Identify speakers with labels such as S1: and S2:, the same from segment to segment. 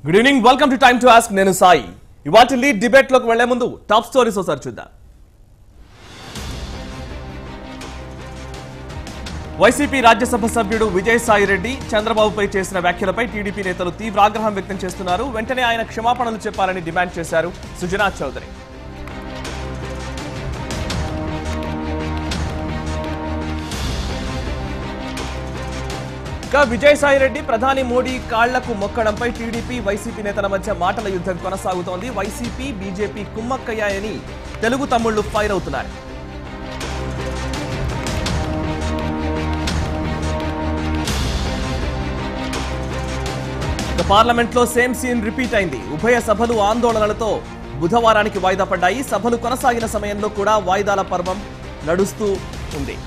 S1: Good evening welcome to time to ask నేను సాయి ఇవాటి lead debate లోకి వెళ్లే ముందు టాప్ స్టోరీస్ ఒకసారి చూద్దాం వైసీపీ రాజ్యసభ సభ్యుడు విజయసాయి రెడ్డి చంద్రబాబుపై చేసిన వ్యాఖ్యలపై టీడీపీ నేతలు తీవ్ర ఆగ్రహం వ్యక్తం చేస్తున్నారు వెంటనే ఆయన క్షమాపణలు చెప్పాలని డిమాండ్ చేశారు సుజనా చౌదరి ఇక విజయసాయి రెడ్డి ప్రధాని మోడీ కాళ్లకు మొక్కడంపై టీడీపీ వైసీపీ నేతల మధ్య మాటల యుద్ధం కొనసాగుతోంది వైసీపీ బీజేపీ కుమ్మక్కయ్యాయని తెలుగు తమ్ముళ్లు ఫైర్ అవుతున్నారు ఇక పార్లమెంట్ లో సేమ్ సీన్ రిపీట్ అయింది ఉభయ సభలు ఆందోళనలతో బుధవారానికి వాయిదా పడ్డాయి సభలు కొనసాగిన సమయంలో కూడా వాయిదాల పర్వం నడుస్తూ ఉంది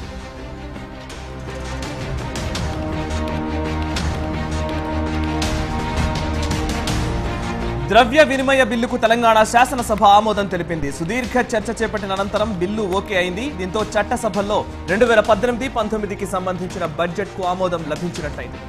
S1: ద్రవ్య వినిమయ బిల్లుకు తెలంగాణ శాసనసభ ఆమోదం తెలిపింది సుదీర్ఘ చర్చ చేపట్టిన అనంతరం బిల్లు ఓకే అయింది దీంతో చట్టసభల్లో రెండు వేల పద్దెనిమిది పంతొమ్మిదికి సంబంధించిన బడ్జెట్ కు ఆమోదం లభించినట్టయింది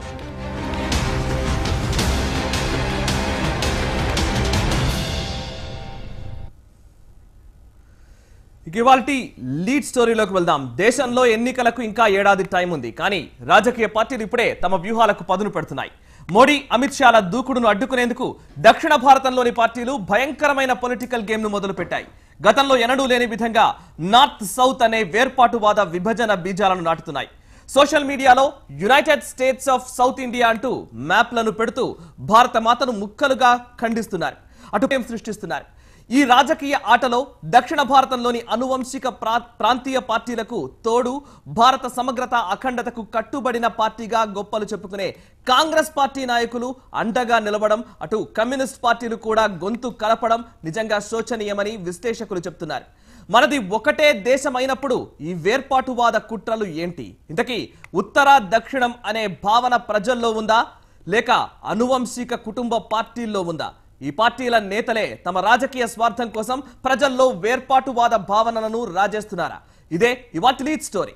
S1: ఇక ఇవాల్టి లీడ్ స్టోరీలోకి వెళ్దాం దేశంలో ఎన్నికలకు ఇంకా ఏడాది టైం ఉంది కానీ రాజకీయ పార్టీలు ఇప్పుడే తమ వ్యూహాలకు పదును పెడుతున్నాయి మోడీ అమిత్ షాల దూకుడును అడ్డుకునేందుకు దక్షిణ భారతంలోని పార్టీలు భయంకరమైన పొలిటికల్ గేమ్ ను మొదలుపెట్టాయి గతంలో ఎన్నడూ లేని విధంగా నార్త్ సౌత్ అనే వేర్పాటువాద విభజన బీజాలను నాటుతున్నాయి సోషల్ మీడియాలో United states of south India అంటూ మ్యాప్లను పెడుతూ భారత మాతను ముక్కలుగా ఖండిస్తున్నారు అటు ఏం సృష్టిస్తున్నారు ఈ రాజకీయ ఆటలో దక్షిణ భారతంలోని అనువంశిక ప్రా- ప్రాంతీయ పార్టీలకు తోడు భారత సమగ్రత అఖండతకు కట్టుబడిన పార్టీగా గొప్పలు చెప్పుకునే కాంగ్రెస్ పార్టీ నాయకులు అండగా నిలవడం అటు కమ్యూనిస్ట్ పార్టీలు కూడా గొంతు కలపడం నిజంగా శోచనీయమని విశ్లేషకులు చెప్తున్నారు మనది ఒకటే దేశం అయినప్పుడు ఈ వేర్పాటువాద కుట్రలు ఏంటి ఇంతకీ ఉత్తర దక్షిణం అనే భావన ప్రజల్లో ఉందా లేక అనువంశిక కుటుంబ పార్టీల్లో ఉందా ఈ పార్టీల నేతలే తమ రాజకీయ స్వార్థం కోసం ప్రజల్లో వేర్పాటువాద భావనలను రాజేస్తున్నారా ఇదే ఇవాటి లీడ్ స్టోరీ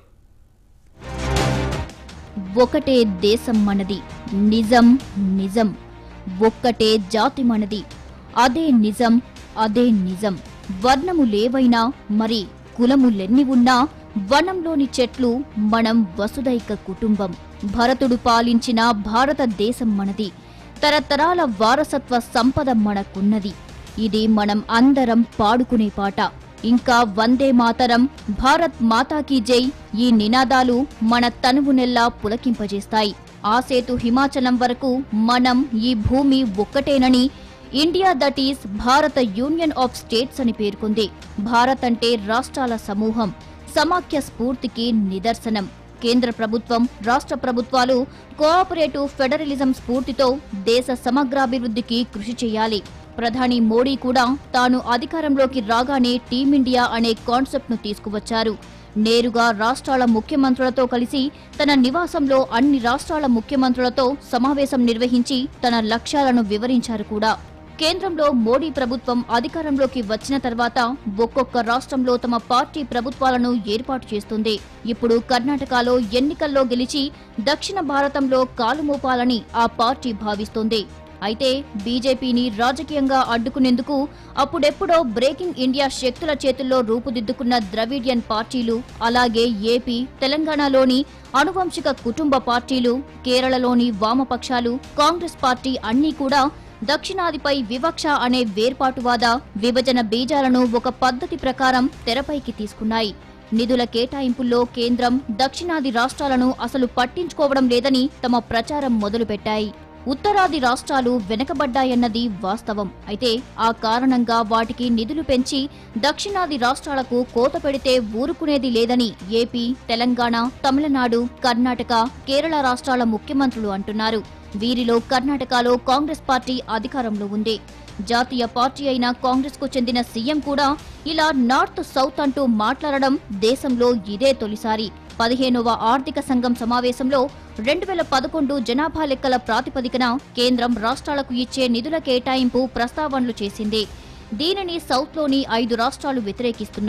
S2: ఒకటే దేశం మనది నిజం నిజం ఒక్కటే జాతి మనది అదే నిజం అదే నిజం వర్ణము లేవైనా మరి కులములెన్ని ఉన్నా వనంలోని చెట్లు మనం వసుదైక కుటుంబం భరతుడు పాలించిన భారతదేశం మనది తరతరాల వారసత్వ సంపద మనకున్నది ఇది మనం అందరం పాడుకునే పాట ఇంకా వందే మాతరం భారత్ మాతాకి జై ఈ నినాదాలు మన తనువు నెల్లా పులకింపజేస్తాయి ఆ సేతు హిమాచలం వరకు మనం ఈ భూమి ఒక్కటేనని India that is Bharat union of states అని పేర్కొంది భారత్ అంటే రాష్ట్రాల సమూహం సమాఖ్య స్ఫూర్తికి నిదర్శనం కేంద్ర ప్రభుత్వం రాష్ట్ర ప్రభుత్వాలు కోఆపరేటివ్ ఫెడరలిజం స్ఫూర్తితో దేశ సమగ్రాభివృద్ధికి కృషి చేయాలి ప్రధాని మోడీ కూడా తాను అధికారంలోకి రాగానే టీమిండియా అనే కాన్సెప్ట్ ను తీసుకువచ్చారు నేరుగా రాష్ట్రాల ముఖ్యమంత్రులతో కలిసి తన నివాసంలో అన్ని రాష్ట్రాల ముఖ్యమంత్రులతో సమావేశం నిర్వహించి తన లక్ష్యాలను వివరించారు కూడా కేంద్రంలో మోడీ ప్రభుత్వం అధికారంలోకి వచ్చిన తర్వాత ఒక్కొక్క రాష్ట్రంలో తమ పార్టీ ప్రభుత్వాలను ఏర్పాటు చేస్తుంది ఇప్పుడు కర్ణాటకలో ఎన్నికల్లో గెలిచి దక్షిణ భారతంలో కాలుమోపాలని ఆ పార్టీ భావిస్తోంది అయితే బీజేపీని రాజకీయంగా అడ్డుకునేందుకు అప్పుడెప్పుడో బ్రేకింగ్ ఇండియా శక్తుల చేతుల్లో రూపుదిద్దుకున్న ద్రవిడియన్ పార్టీలు అలాగే ఏపీ తెలంగాణలోని అనువంశిక కుటుంబ పార్టీలు కేరళలోని వామపక్షాలు కాంగ్రెస్ పార్టీ అన్నీ కూడా దక్షిణాదిపై వివక్ష అనే వేర్పాటువాద విభజన బీజాలను ఒక పద్ధతి ప్రకారం తెరపైకి తీసుకున్నాయి నిధుల కేటాయింపుల్లో కేంద్రం దక్షిణాది రాష్ట్రాలను అసలు పట్టించుకోవడం లేదని తమ ప్రచారం మొదలుపెట్టాయి ఉత్తరాది రాష్ట్రాలు వెనకబడ్డాయన్నది వాస్తవం అయితే ఆ కారణంగా వాటికి నిధులు పెంచి దక్షిణాది రాష్ట్రాలకు కోత పెడితే ఊరుకునేది లేదని ఏపీ తెలంగాణ తమిళనాడు కర్ణాటక కేరళ రాష్ట్రాల ముఖ్యమంత్రులు అంటున్నారు వీరిలో కర్ణాటకలో కాంగ్రెస్ పార్టీ అధికారంలో ఉంది జాతీయ పార్టీ అయిన కాంగ్రెస్ కు చెందిన సీఎం కూడా ఇలా నార్త్ సౌత్ అంటూ మాట్లాడడం దేశంలో ఇదే తొలిసారి పదిహేనవ ఆర్థిక సంఘం సమావేశంలో రెండు వేల పదకొండు జనాభా లెక్కల ప్రాతిపదికన కేంద్రం రాష్ట్రాలకు ఇచ్చే నిధుల కేటాయింపు ప్రస్తావనలు చేసింది దీనిని సౌత్లోని ఐదు రాష్ట్రాలు వ్యతిరేకిస్తున్నాయి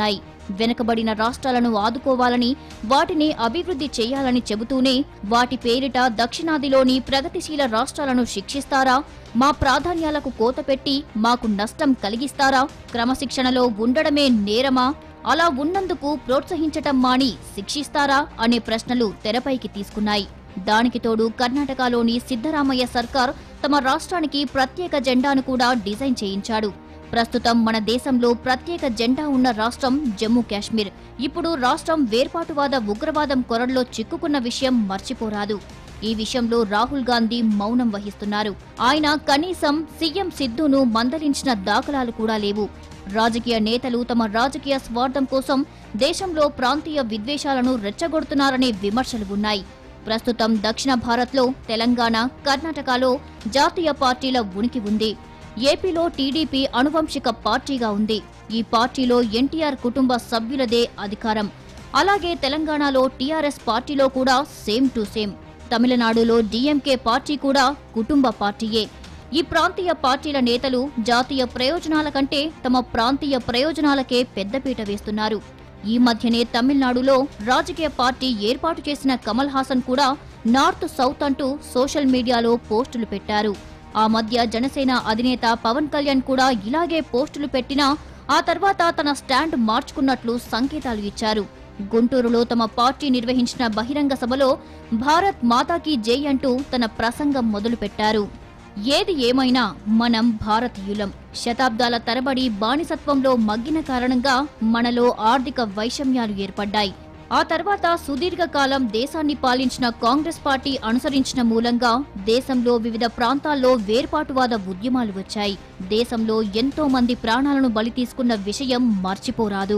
S2: వెనుకబడిన రాష్ట్రాలను ఆదుకోవాలని వాటిని అభివృద్ధి చేయాలని చెబుతూనే వాటి పేరిట దక్షిణాదిలోని ప్రగతిశీల రాష్ట్రాలను శిక్షిస్తారా మా ప్రాధాన్యాలకు కోత పెట్టి మాకు నష్టం కలిగిస్తారా క్రమశిక్షణలో ఉండడమే నేరమా అలా ఉన్నందుకు ప్రోత్సహించటం మాని శిక్షిస్తారా అనే ప్రశ్నలు తెరపైకి తీసుకున్నాయి దానికి తోడు కర్ణాటకలోని సిద్ధరామయ్య సర్కార్ తమ రాష్ట్రానికి ప్రత్యేక జెండాను కూడా డిజైన్ చేయించాడు ప్రస్తుతం మన దేశంలో ప్రత్యేక జెండా ఉన్న రాష్ట్రం జమ్మూ కాశ్మీర్ ఇప్పుడు రాష్ట్రం వేర్పాటువాద ఉగ్రవాదం కొరల్లో చిక్కుకున్న విషయం మర్చిపోరాదు ఈ విషయంలో రాహుల్ గాంధీ మౌనం వహిస్తున్నారు ఆయన కనీసం సీఎం సిద్ధును మందలించిన దాఖలాలు కూడా లేవు రాజకీయ నేతలు తమ రాజకీయ స్వార్థం కోసం దేశంలో ప్రాంతీయ విద్వేషాలను రెచ్చగొడుతున్నారనే విమర్శలు ఉన్నాయి ప్రస్తుతం దక్షిణ భారత్లో తెలంగాణ కర్ణాటకలో జాతీయ పార్టీల ఉనికి ఉంది ఏపీలో టీడీపీ అనువంశిక పార్టీగా ఉంది ఈ పార్టీలో ఎన్టీఆర్ కుటుంబ సభ్యులదే అధికారం అలాగే తెలంగాణలో టీఆర్ఎస్ పార్టీలో కూడా సేమ్ టు సేమ్ తమిళనాడులో డీఎంకే పార్టీ కూడా కుటుంబ పార్టీయే ఈ ప్రాంతీయ పార్టీల నేతలు జాతీయ ప్రయోజనాల కంటే తమ ప్రాంతీయ ప్రయోజనాలకే పెద్దపీట వేస్తున్నారు ఈ మధ్యనే తమిళనాడులో రాజకీయ పార్టీ ఏర్పాటు చేసిన కమల్ హాసన్ కూడా నార్త్ సౌత్ అంటూ సోషల్ మీడియాలో పోస్టులు పెట్టారు ఆ మధ్య జనసేన అధినేత పవన్ కళ్యాణ్ కూడా ఇలాగే పోస్టులు పెట్టినా ఆ తర్వాత తన స్టాండ్ మార్చుకున్నట్లు సంకేతాలు ఇచ్చారు గుంటూరులో తమ పార్టీ నిర్వహించిన బహిరంగ సభలో భారత్ మాతాకి జై అంటూ తన ప్రసంగం మొదలుపెట్టారు ఏది ఏమైనా మనం భారతీయులం శతాబ్దాల తరబడి బానిసత్వంలో మగ్గిన కారణంగా మనలో ఆర్థిక వైషమ్యాలు ఏర్పడ్డాయి ఆ తర్వాత సుదీర్ఘకాలం దేశాన్ని పాలించిన కాంగ్రెస్ పార్టీ అనుసరించిన మూలంగా దేశంలో వివిధ ప్రాంతాల్లో వేర్పాటువాద ఉద్యమాలు వచ్చాయి దేశంలో ఎంతో మంది ప్రాణాలను బలి తీసుకున్న విషయం మర్చిపోరాదు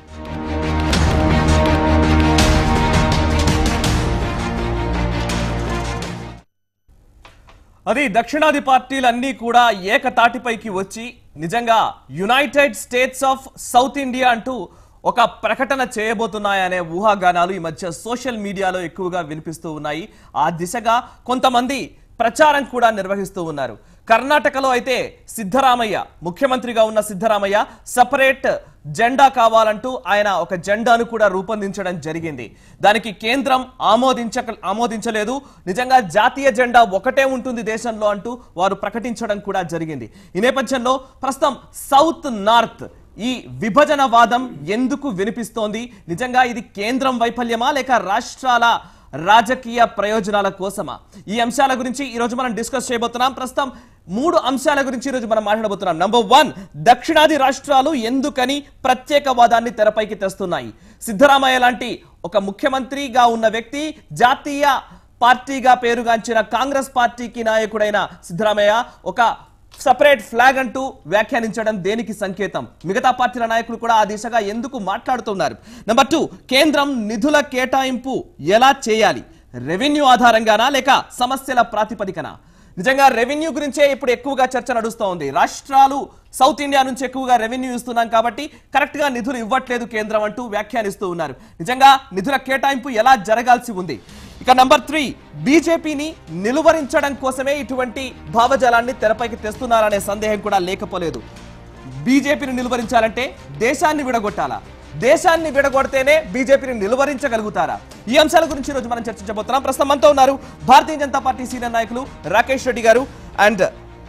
S1: అది దక్షిణాది పార్టీలన్నీ కూడా ఏకతాటిపైకి వచ్చి నిజంగా united states of south India అంటూ ఒక ప్రకటన చేయబోతున్నాయనే ఊహాగానాలు ఈ మధ్య సోషల్ మీడియాలో ఎక్కువగా వినిపిస్తూ ఉన్నాయి ఆ దిశగా కొంతమంది ప్రచారం కూడా నిర్వహిస్తూ ఉన్నారు కర్ణాటకలో అయితే సిద్ధరామయ్య ముఖ్యమంత్రిగా ఉన్న సిద్ధరామయ్య సపరేట్ జెండా కావాలంటూ ఆయన ఒక జెండాను కూడా రూపొందించడం జరిగింది దానికి కేంద్రం ఆమోదించ ఆమోదించలేదు నిజంగా జాతీయ జెండా ఒకటే ఉంటుంది దేశంలో అంటూ వారు ప్రకటించడం కూడా జరిగింది ఈ నేపథ్యంలో ప్రస్తుతం సౌత్ నార్త్ ఈ విభజన వాదం ఎందుకు వినిపిస్తోంది నిజంగా ఇది కేంద్రం వైఫల్యమా లేక రాష్ట్రాల రాజకీయ ప్రయోజనాల కోసమా ఈ అంశాల గురించి ఈ రోజు మనం డిస్కస్ చేయబోతున్నాం ప్రస్తుతం మూడు అంశాల గురించి ఈ రోజు మనం మాట్లాడబోతున్నాం నంబర్ వన్ దక్షిణాది రాష్ట్రాలు ఎందుకని ప్రత్యేకవాదాన్ని తెరపైకి తెస్తున్నాయి సిద్ధరామయ్య లాంటి ఒక ముఖ్యమంత్రిగా ఉన్న వ్యక్తి జాతీయ పార్టీగా పేరుగాంచిన కాంగ్రెస్ పార్టీకి నాయకుడైన సిద్ధరామయ్య ఒక సపరేట్ ఫ్లాగ్ అంటూ వ్యాఖ్యానించడం దేనికి సంకేతం మిగతా పార్టీల నాయకులు కూడా ఆ దిశగా ఎందుకు మాట్లాడుతున్నారు నెంబర్ టూ కేంద్రం నిధుల కేటాయింపు ఎలా చేయాలి రెవెన్యూ ఆధారంగానా లేక సమస్యల ప్రాతిపదికన నిజంగా రెవెన్యూ గురించే ఇప్పుడు ఎక్కువగా చర్చ నడుస్తూ ఉంది రాష్ట్రాలు సౌత్ ఇండియా నుంచి ఎక్కువగా రెవెన్యూ ఇస్తున్నాం కాబట్టి కరెక్ట్ గా నిధులు ఇవ్వట్లేదు కేంద్రం అంటూ వ్యాఖ్యానిస్తూ ఉన్నారు నిజంగా నిధుల కేటాయింపు ఎలా జరగాల్సి ఉంది ఇక నంబర్ త్రీ బీజేపీని నిలువరించడం కోసమే ఇటువంటి భావజాలాన్ని తెరపైకి తెస్తున్నారనే సందేహం కూడా లేకపోలేదు బీజేపీని నిలువరించాలంటే దేశాన్ని విడగొట్టాలా దేశాన్ని విడగొడితేనే బీజేపీని నిలువరించగలుగుతారా ఈ అంశాల గురించి ఈరోజు మనం చర్చించబోతున్నాం ప్రస్తుతం మనతో ఉన్నారు భారతీయ జనతా పార్టీ సీనియర్ నాయకులు రాకేష్ రెడ్డి గారు అండ్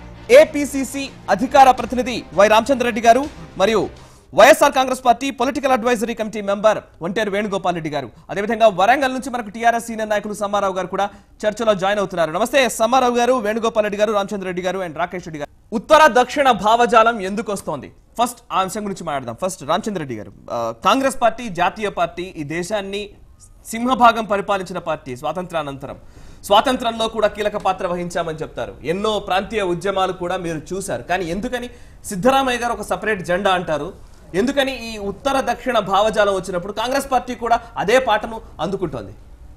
S1: ఏపీసీసీ అధికార ప్రతినిధి వై రామచంద్రరెడ్డి గారు మరియు YSR Congress party political advisory committee member Onteru Venugopal Reddy గారు అదేవిధంగా వరంగల్ నుంచి మనకు టీఆర్ఎస్ సీనియర్ నాయకులు సమ్మారావు గారు కూడా చర్చలో జాయిన్ అవుతున్నారు నమస్తే సమ్మారావు గారు వేణుగోపాల్ రెడ్డి గారు రామచంద్రరెడ్డి గారు అండ్ రాకేష్ రెడ్డి గారు ఉత్తర దక్షిణ భావజాలం ఎందుకు వస్తోంది ఫస్ట్ ఆ అంశం గురించి మాట్లాడదాం ఫస్ట్ రామచంద్రరెడ్డి గారు ఆ, కాంగ్రెస్ పార్టీ జాతీయ పార్టీ ఈ దేశాన్ని సింహభాగం పరిపాలించిన పార్టీ స్వాతంత్రానంతరం స్వాతంత్రంలో కూడా కీలక పాత్ర వహించామని చెప్తారు ఎన్నో ప్రాంతీయ ఉద్యమాలు కూడా మీరు చూశారు కానీ ఎందుకని సిద్ధరామయ్య గారు ఒక సపరేట్ జెండా అంటారు ఎందుకని ఈ ఉత్తర దక్షిణ భావజాలం వచ్చినప్పుడు కాంగ్రెస్ పార్టీ కూడా అదే పాటను అందుకుంటోంది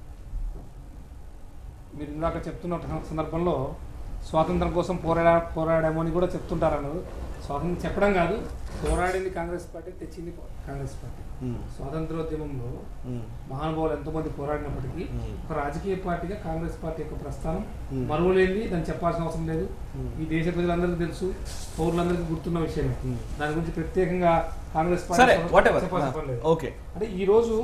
S3: మీరు ఇందాక చెప్తున్న సందర్భంలో స్వాతంత్రం కోసం పోరాడా పోరాడాము అని కూడా చెప్తుంటారు అన్నారు స్వాతంత్రం చెప్పడం కాదు పోరాడింది కాంగ్రెస్ పార్టీ తెచ్చింది కాంగ్రెస్ పార్టీ స్వాతంత్రోద్యమంలో మహానుభావులు ఎంతోమంది పోరాడినప్పటికీ ఒక రాజకీయ పార్టీగా కాంగ్రెస్ పార్టీ యొక్క ప్రస్థానం మరువలేనిది దాన్ని చెప్పాల్సిన అవసరం లేదు ఈ దేశ ప్రజలందరికీ తెలుసు పౌరులందరికీ గుర్తున్న విషయమే దాని గురించి ప్రత్యేకంగా కాంగ్రెస్
S1: సరే
S3: పార్టీ
S1: వాట్ ఎవర్
S3: చెప్పాల్సిన పని లేదు.
S1: ఓకే
S3: అంటే ఈ రోజు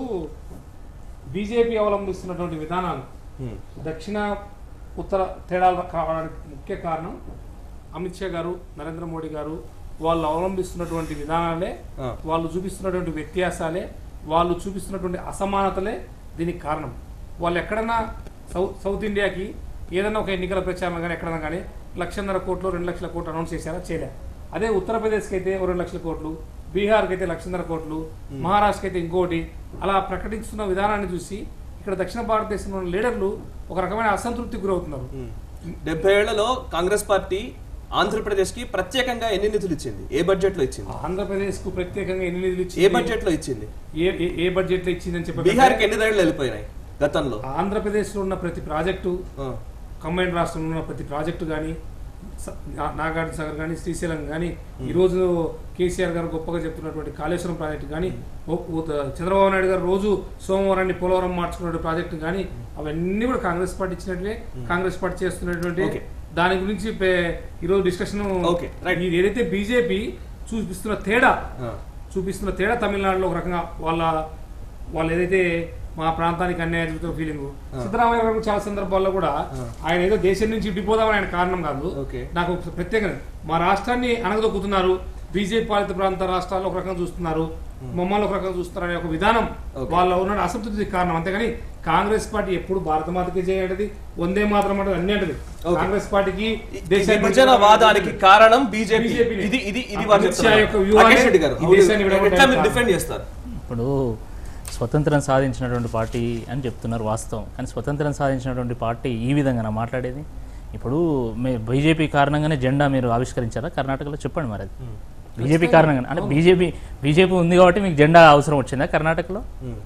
S3: బీజేపీ అవలంబిస్తున్నటువంటి విధానాలు దక్షిణ ఉత్తర తేడాలు కావడానికి ముఖ్య కారణం అమిత్ షా గారు నరేంద్ర మోడీ గారు వాళ్ళు అవలంబిస్తున్నటువంటి విధానాలే
S1: ఆ.
S3: వాళ్ళు చూపిస్తున్నటువంటి వ్యత్యాసాలే వాళ్ళు చూపిస్తున్నటువంటి అసమానతలే దీనికి కారణం వాళ్ళు ఎక్కడన్నా సౌత్ సౌత్ ఇండియాకి ఏదైనా ఒక ఎన్నికల ప్రచారం కానీ ఎక్కడన్నా కానీ లక్షన్నర కోట్లు రెండు లక్షల కోట్లు అనౌన్స్ చేశారా చేయలే అదే ఉత్తరప్రదేశ్కి అయితే ఓ రెండు లక్షల కోట్లు బీహార్కి అయితే లక్షన్నర కోట్లు మహారాష్ట్రకి అయితే ఇంకోటి అలా ప్రకటిస్తున్న విధానాన్ని చూసి ఇక్కడ దక్షిణ భారతదేశంలో ఉన్న లీడర్లు ఒక రకమైన అసంతృప్తికి గురవుతున్నారు
S1: డెబ్బై ఏళ్లలో కాంగ్రెస్ పార్టీ ఆంధ్రప్రదేశ్ కి ప్రత్యేకంగా ఎన్ని నిధులు ఇచ్చింది ఏ బడ్జెట్ లో ఇచ్చింది
S3: ఆంధ్రప్రదేశ్ కు ప్రత్యేకంగా ఎన్ని నిధులు
S1: ఏ
S3: ఇచ్చింది
S1: బడ్జెట్ లో ఇచ్చింది
S3: ఏ ఏ- ఏ బడ్జెట్ లో ఇచ్చిందని చెప్పి
S1: బీహార్ కి ఎన్ని రైళ్లు వెళ్ళిపోయినాయి గతంలో
S3: ఆంధ్రప్రదేశ్ లో ఉన్న ప్రతి ప్రాజెక్టు
S1: ఆ,
S3: కంబైన్ రాష్ట్రంలో ఉన్న ప్రతి ప్రాజెక్టు కానీ నాగార్జున సాగర్ కానీ శ్రీశైలం కానీ ఈరోజు కేసీఆర్ గారు గొప్పగా చెప్తున్నటువంటి కాళేశ్వరం ప్రాజెక్టు కానీ ఓ- ఓ- చంద్రబాబు నాయుడు గారు రోజు సోమవారాన్ని పోలవరం మార్చుకున్న ప్రాజెక్టు కానీ అవన్నీ కూడా కాంగ్రెస్ పార్టీ ఇచ్చినట్లే కాంగ్రెస్ పార్టీ చేస్తున్నటువంటి
S1: Okay.
S3: దాని గురించి పే- ఈరోజు డిస్కషన్
S1: Okay, right.
S3: ఇది ఏదైతే బీజేపీ చూపిస్తున్న తేడా
S1: ఆ.
S3: చూపిస్తున్న తేడా తమిళనాడులో ఒక రకంగా వాళ్ళ వాళ్ళు ఏదైతే మా ప్రాంతానికి అన్యాయం జరుగుతున్న ఫీలింగ్ సిద్ధరామయ్య గారు చాలా సందర్భాల్లో కూడా ఆయన ఏదో దేశం నుంచి విడిపోదామని ఆయన కారణం కాదు
S1: Okay.
S3: నాకు ఒక ప్రత్యేకంగా మా రాష్ట్రాన్ని అనగదొక్కుతున్నారు బీజేపీ పాలిత ప్రాంత రాష్ట్రాల్లో ఒక రకంగా చూస్తున్నారు మమ్మల్ని ఒక రకంగా చూస్తున్నారు అనే ఒక విధానం
S1: Okay.
S3: వాళ్ళ ఉన్న అసంతృప్తికి కారణం అంతేగాని కాంగ్రెస్ పార్టీ ఎప్పుడు భారత మాతకి చేయటది వందే మాత్రం అంటే అన్ని అంటది
S1: Okay.
S3: కాంగ్రెస్ పార్టీకి
S1: ఈ
S3: దేశాన్ని
S1: విభజన వాదానికి కారణం బీజేపీ
S3: BJP నే.
S1: ఇది ఇది ఇది వారు
S3: అమిత్ షా
S1: చెప్తున్నారు.
S3: యొక్క వ్యూహాలే
S1: రాకేష్ రెడ్డి గారు
S3: ఈ దేశాన్ని విడగొట్టడానికి
S1: ఎట్లా మీరు
S3: కారణం.
S1: డిఫెండ్ చేస్తారు
S4: ఇప్పుడు స్వతంత్రం సాధించినటువంటి పార్టీ అని చెప్తున్నారు వాస్తవం కానీ స్వతంత్రం సాధించినటువంటి పార్టీ ఈ విధంగా మాట్లాడేది ఇప్పుడు మీ బీజేపీ కారణంగానే జెండా మీరు ఆవిష్కరించారా కర్ణాటకలో చెప్పండి మరి అది బీజేపీ కారణంగా అంటే బీజేపీ బీజేపీ ఉంది కాబట్టి మీకు జెండా అవసరం వచ్చిందా కర్ణాటకలో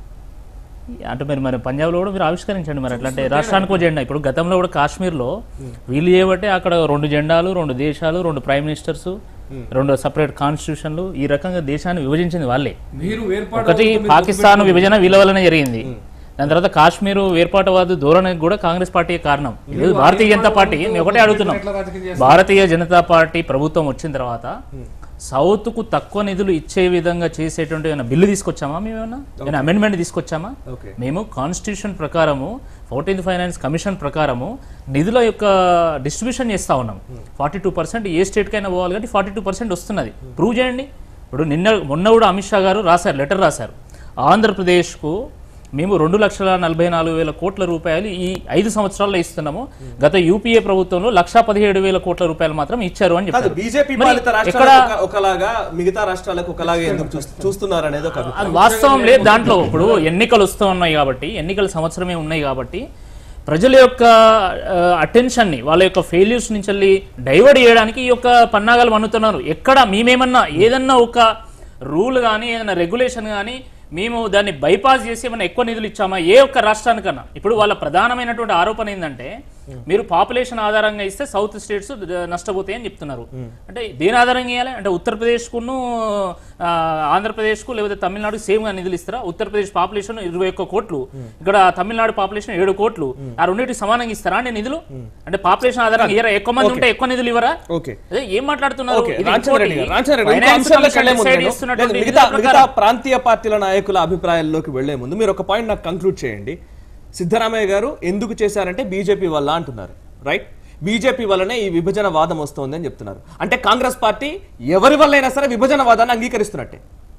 S4: అంటే మరి మరి పంజాబ్లో కూడా మీరు ఆవిష్కరించండి మరి అట్లా అంటే రాష్ట్రానికి జెండా ఇప్పుడు గతంలో కూడా కాశ్మీర్లో వీళ్ళు చేయబట్టే అక్కడ రెండు జెండాలు రెండు దేశాలు రెండు ప్రైమ్ మినిస్టర్స్ రెండు సపరేట్ కాన్స్టిట్యూషన్లు ఈ రకంగా దేశాన్ని విభజించింది వాళ్ళే
S3: మీరు వేర్పాటు
S4: ఒకటి
S3: అవుతుంది, మీరు
S4: పాకిస్తాన్ విభజన వీళ్ళ వల్లనే జరిగింది దాని తర్వాత కాశ్మీర్ వేర్పాటువాద ధోరణికి కూడా కాంగ్రెస్ పార్టీ కారణం లేదు భారతీయ జనతా పార్టీ మేము ఒకటే అడుగుతున్నాం
S3: ఎట్లా రాజకీయం చేస్తారు?
S4: భారతీయ జనతా పార్టీ ప్రభుత్వం వచ్చిన తర్వాత సౌత్ కు తక్కువ నిధులు ఇచ్చే విధంగా చేసేటువంటి ఏమైనా బిల్లు తీసుకొచ్చామా మేము ఏమైనా ఏమైనా అమెండ్మెంట్ తీసుకొచ్చామా
S1: ఓకే
S4: మేము కాన్స్టిట్యూషన్ ప్రకారము ఫోర్టీన్త్ ఫైనాన్స్ కమిషన్ ప్రకారము నిధుల యొక్క డిస్ట్రిబ్యూషన్ చేస్తా ఉన్నాం ఫార్టీ టూ పర్సెంట్ ఏ స్టేట్కైనా పోవాలి కాబట్టి ఫార్టీ టూ పర్సెంట్ వస్తున్నది ప్రూవ్ చేయండి ఇప్పుడు నిన్న మొన్న కూడా అమిత్ షా గారు రాశారు లెటర్ రాశారు ఆంధ్రప్రదేశ్కు మేము రెండు లక్షల నలభై నాలుగు వేల కోట్ల రూపాయలు ఈ ఐదు సంవత్సరాల్లో ఇస్తున్నాము గత యూపీఏ ప్రభుత్వంలో లక్షా పదిహేడు వేల కోట్ల రూపాయలు మాత్రం ఇచ్చారు అని
S1: కాదు
S4: చెప్పారు
S1: బీజేపీ
S4: మరి
S1: పాలిత
S4: ఎక్కడ
S1: రాష్ట్రాలకు ఒక- ఒకలాగా మిగతా రాష్ట్రాలకు ఒకలాగా ఎందుకు చూస్- చూస్తున్నారు అనేది ఒక అభిప్రాయం.
S4: అది వాస్తవం లేదు దాంట్లో ఇప్పుడు ఎన్నికలు వస్తూ ఉన్నాయి కాబట్టి ఎన్నికల సంవత్సరమే ఉన్నాయి కాబట్టి ప్రజల యొక్క అటెన్షన్ ని వాళ్ళ యొక్క ఫెయిల్యూర్స్ నుంచి వెళ్ళి డైవర్ట్ చేయడానికి ఈ యొక్క పన్నాగాలు మన్నుతున్నారు ఎక్కడ మేమేమన్నా ఏదన్నా ఒక రూల్ కానీ ఏదైనా రెగ్యులేషన్ కానీ మేము దాన్ని బైపాస్ చేసి ఏమైనా ఎక్కువ నిధులు ఇచ్చామా ఏ ఒక్క రాష్ట్రానికన్నా ఇప్పుడు వాళ్ళ ప్రధానమైనటువంటి ఆరోపణ ఏంటంటే మీరు పాపులేషన్ ఆధారంగా ఇస్తే సౌత్ స్టేట్స్ నష్టపోతాయి అని చెప్తున్నారు అంటే దేని ఆధారంగా ఇవ్వాలి అంటే ఉత్తరప్రదేశ్ కును ఆంధ్రప్రదేశ్ కు లేకపోతే తమిళనాడు సేమ్ గా నిధులు ఇస్తారా ఉత్తరప్రదేశ్ పాపులేషన్ ఇరవై ఒక్క కోట్లు ఇక్కడ తమిళనాడు పాపులేషన్ ఏడు కోట్లు ఆ రెండింటికి సమానంగా ఇస్తారా అండి నిధులు అంటే పాపులేషన్ ఆధారంగా ఇయ్యరా ఎక్కువ మంది ఉంటే ఎక్కువ నిధులు ఇవ్వరా
S1: ఓకే
S4: అదే ఏం మాట్లాడుతున్నారు
S1: ఓకే
S4: ఇది
S1: రామచంద్ర రెడ్డి గారు
S4: ఇంకోటి.
S1: రామచంద్ర రెడ్డి ఇంకో
S4: Finance
S1: అంశాల్లోకి
S4: Commission
S1: వెళ్లే ముందు
S4: decide
S1: నేను-
S4: చేస్తున్నటువంటి
S1: లేదు, మిగతా
S4: నిధుల
S1: మిగతా
S4: ప్రకారం.
S1: ప్రాంతీయ పార్టీల నాయకుల అభిప్రాయాల్లోకి వెళ్లే ముందు మీరు ఒక పాయింట్ నాకు కంక్లూడ్ చేయండి సిద్ధరామయ్య గారు ఎందుకు చేశారంటే బీజేపీ వల్ల అంటున్నారు రైట్ బీజేపీ వల్లనే ఈ విభజన వాదం వస్తోంది అని చెప్తున్నారు అంటే కాంగ్రెస్ పార్టీ ఎవరి వల్ల అయినా సరే విభజన వాదాన్ని అంగీకరిస్తున్నట్టే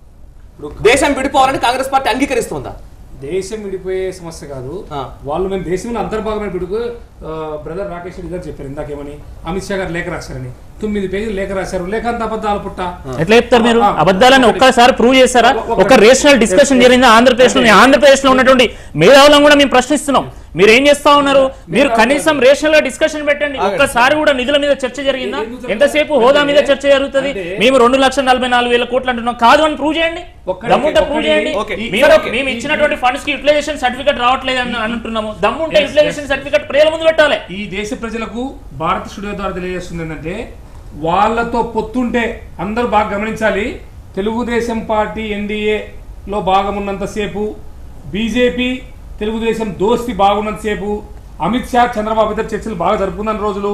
S1: దేశం విడిపోవాలని కాంగ్రెస్ పార్టీ అంగీకరిస్తుందా
S3: దేశం విడిపోయే సమస్య కాదు
S1: ఆ.
S3: వాళ్ళు మేము దేశంలో అంతర్భాగమైన పిడుగు బ్రదర్ రాకేష్ రెడ్డి గారు చెప్పారు ఇందాకేమని అమిత్ షా గారు లేఖ రాశారని తొమ్మిది పేజీలు లేఖ రాశారు లేఖ అంత అబద్ధాలు పుట్ట
S4: ఎట్లా చెప్తారు మీరు
S3: ఆ, ఆ,
S4: అబద్ధాలని ఒక్కసారి ప్రూవ్ చేశారా
S3: ఒక-
S4: ఒక రేషనల్ డిస్కషన్ జరిగింది ఆంధ్రప్రదేశ్ లో ఆంధ్రప్రదేశ్ లో ఉన్నటువంటి మేధావులను కూడా మేము ప్రశ్నిస్తున్నాం మీరు ఏం చేస్తా ఉన్నారు మీరు కనీసం రేషనల్ గా డిస్కషన్ పెట్టండి ఒక్కసారి కూడా నిధుల మీద చర్చ జరిగిందా
S3: ఎందుకు
S4: ఎంతసేపు హోదా మీద చర్చ జరుగుతుంది
S3: అంటే-
S4: మేము రెండు లక్షల నలభై నాలుగు వేల కోట్లు అంటున్నాం కాదు అని ప్రూవ్ చేయండి
S3: ఒక్కటి-
S4: దమ్ముంటే ప్రూవ్
S3: ఒక్కటి-
S4: చేయండి
S1: ఓకే.
S4: మేము
S1: సరే, ఓకే.
S4: మేము ఇచ్చినటువంటి ఫండ్స్ కి యూటిలైజేషన్ సర్టిఫికేట్ రావట్లేదు అని అంటున్నాము దమ్ముంటే యూటిలైజేషన్ సర్టిఫికేట్ ప్రజల ముందు పెట్టాలి
S3: ఈ దేశ ప్రజలకు భారత స్టూడియో ద్వారా తెలియజేస్తుంది ఏంటంటే వాళ్ళతో పొత్తుంటే అందరూ బాగా గమనించాలి తెలుగుదేశం పార్టీ ఎన్డీఏలో భాగమున్నంతసేపు బీజేపీ తెలుగుదేశం దోస్తి బాగున్నంతసేపు అమిత్ షా చంద్రబాబు ఇద్దరు చర్చలు బాగా జరుపుకున్న రోజులు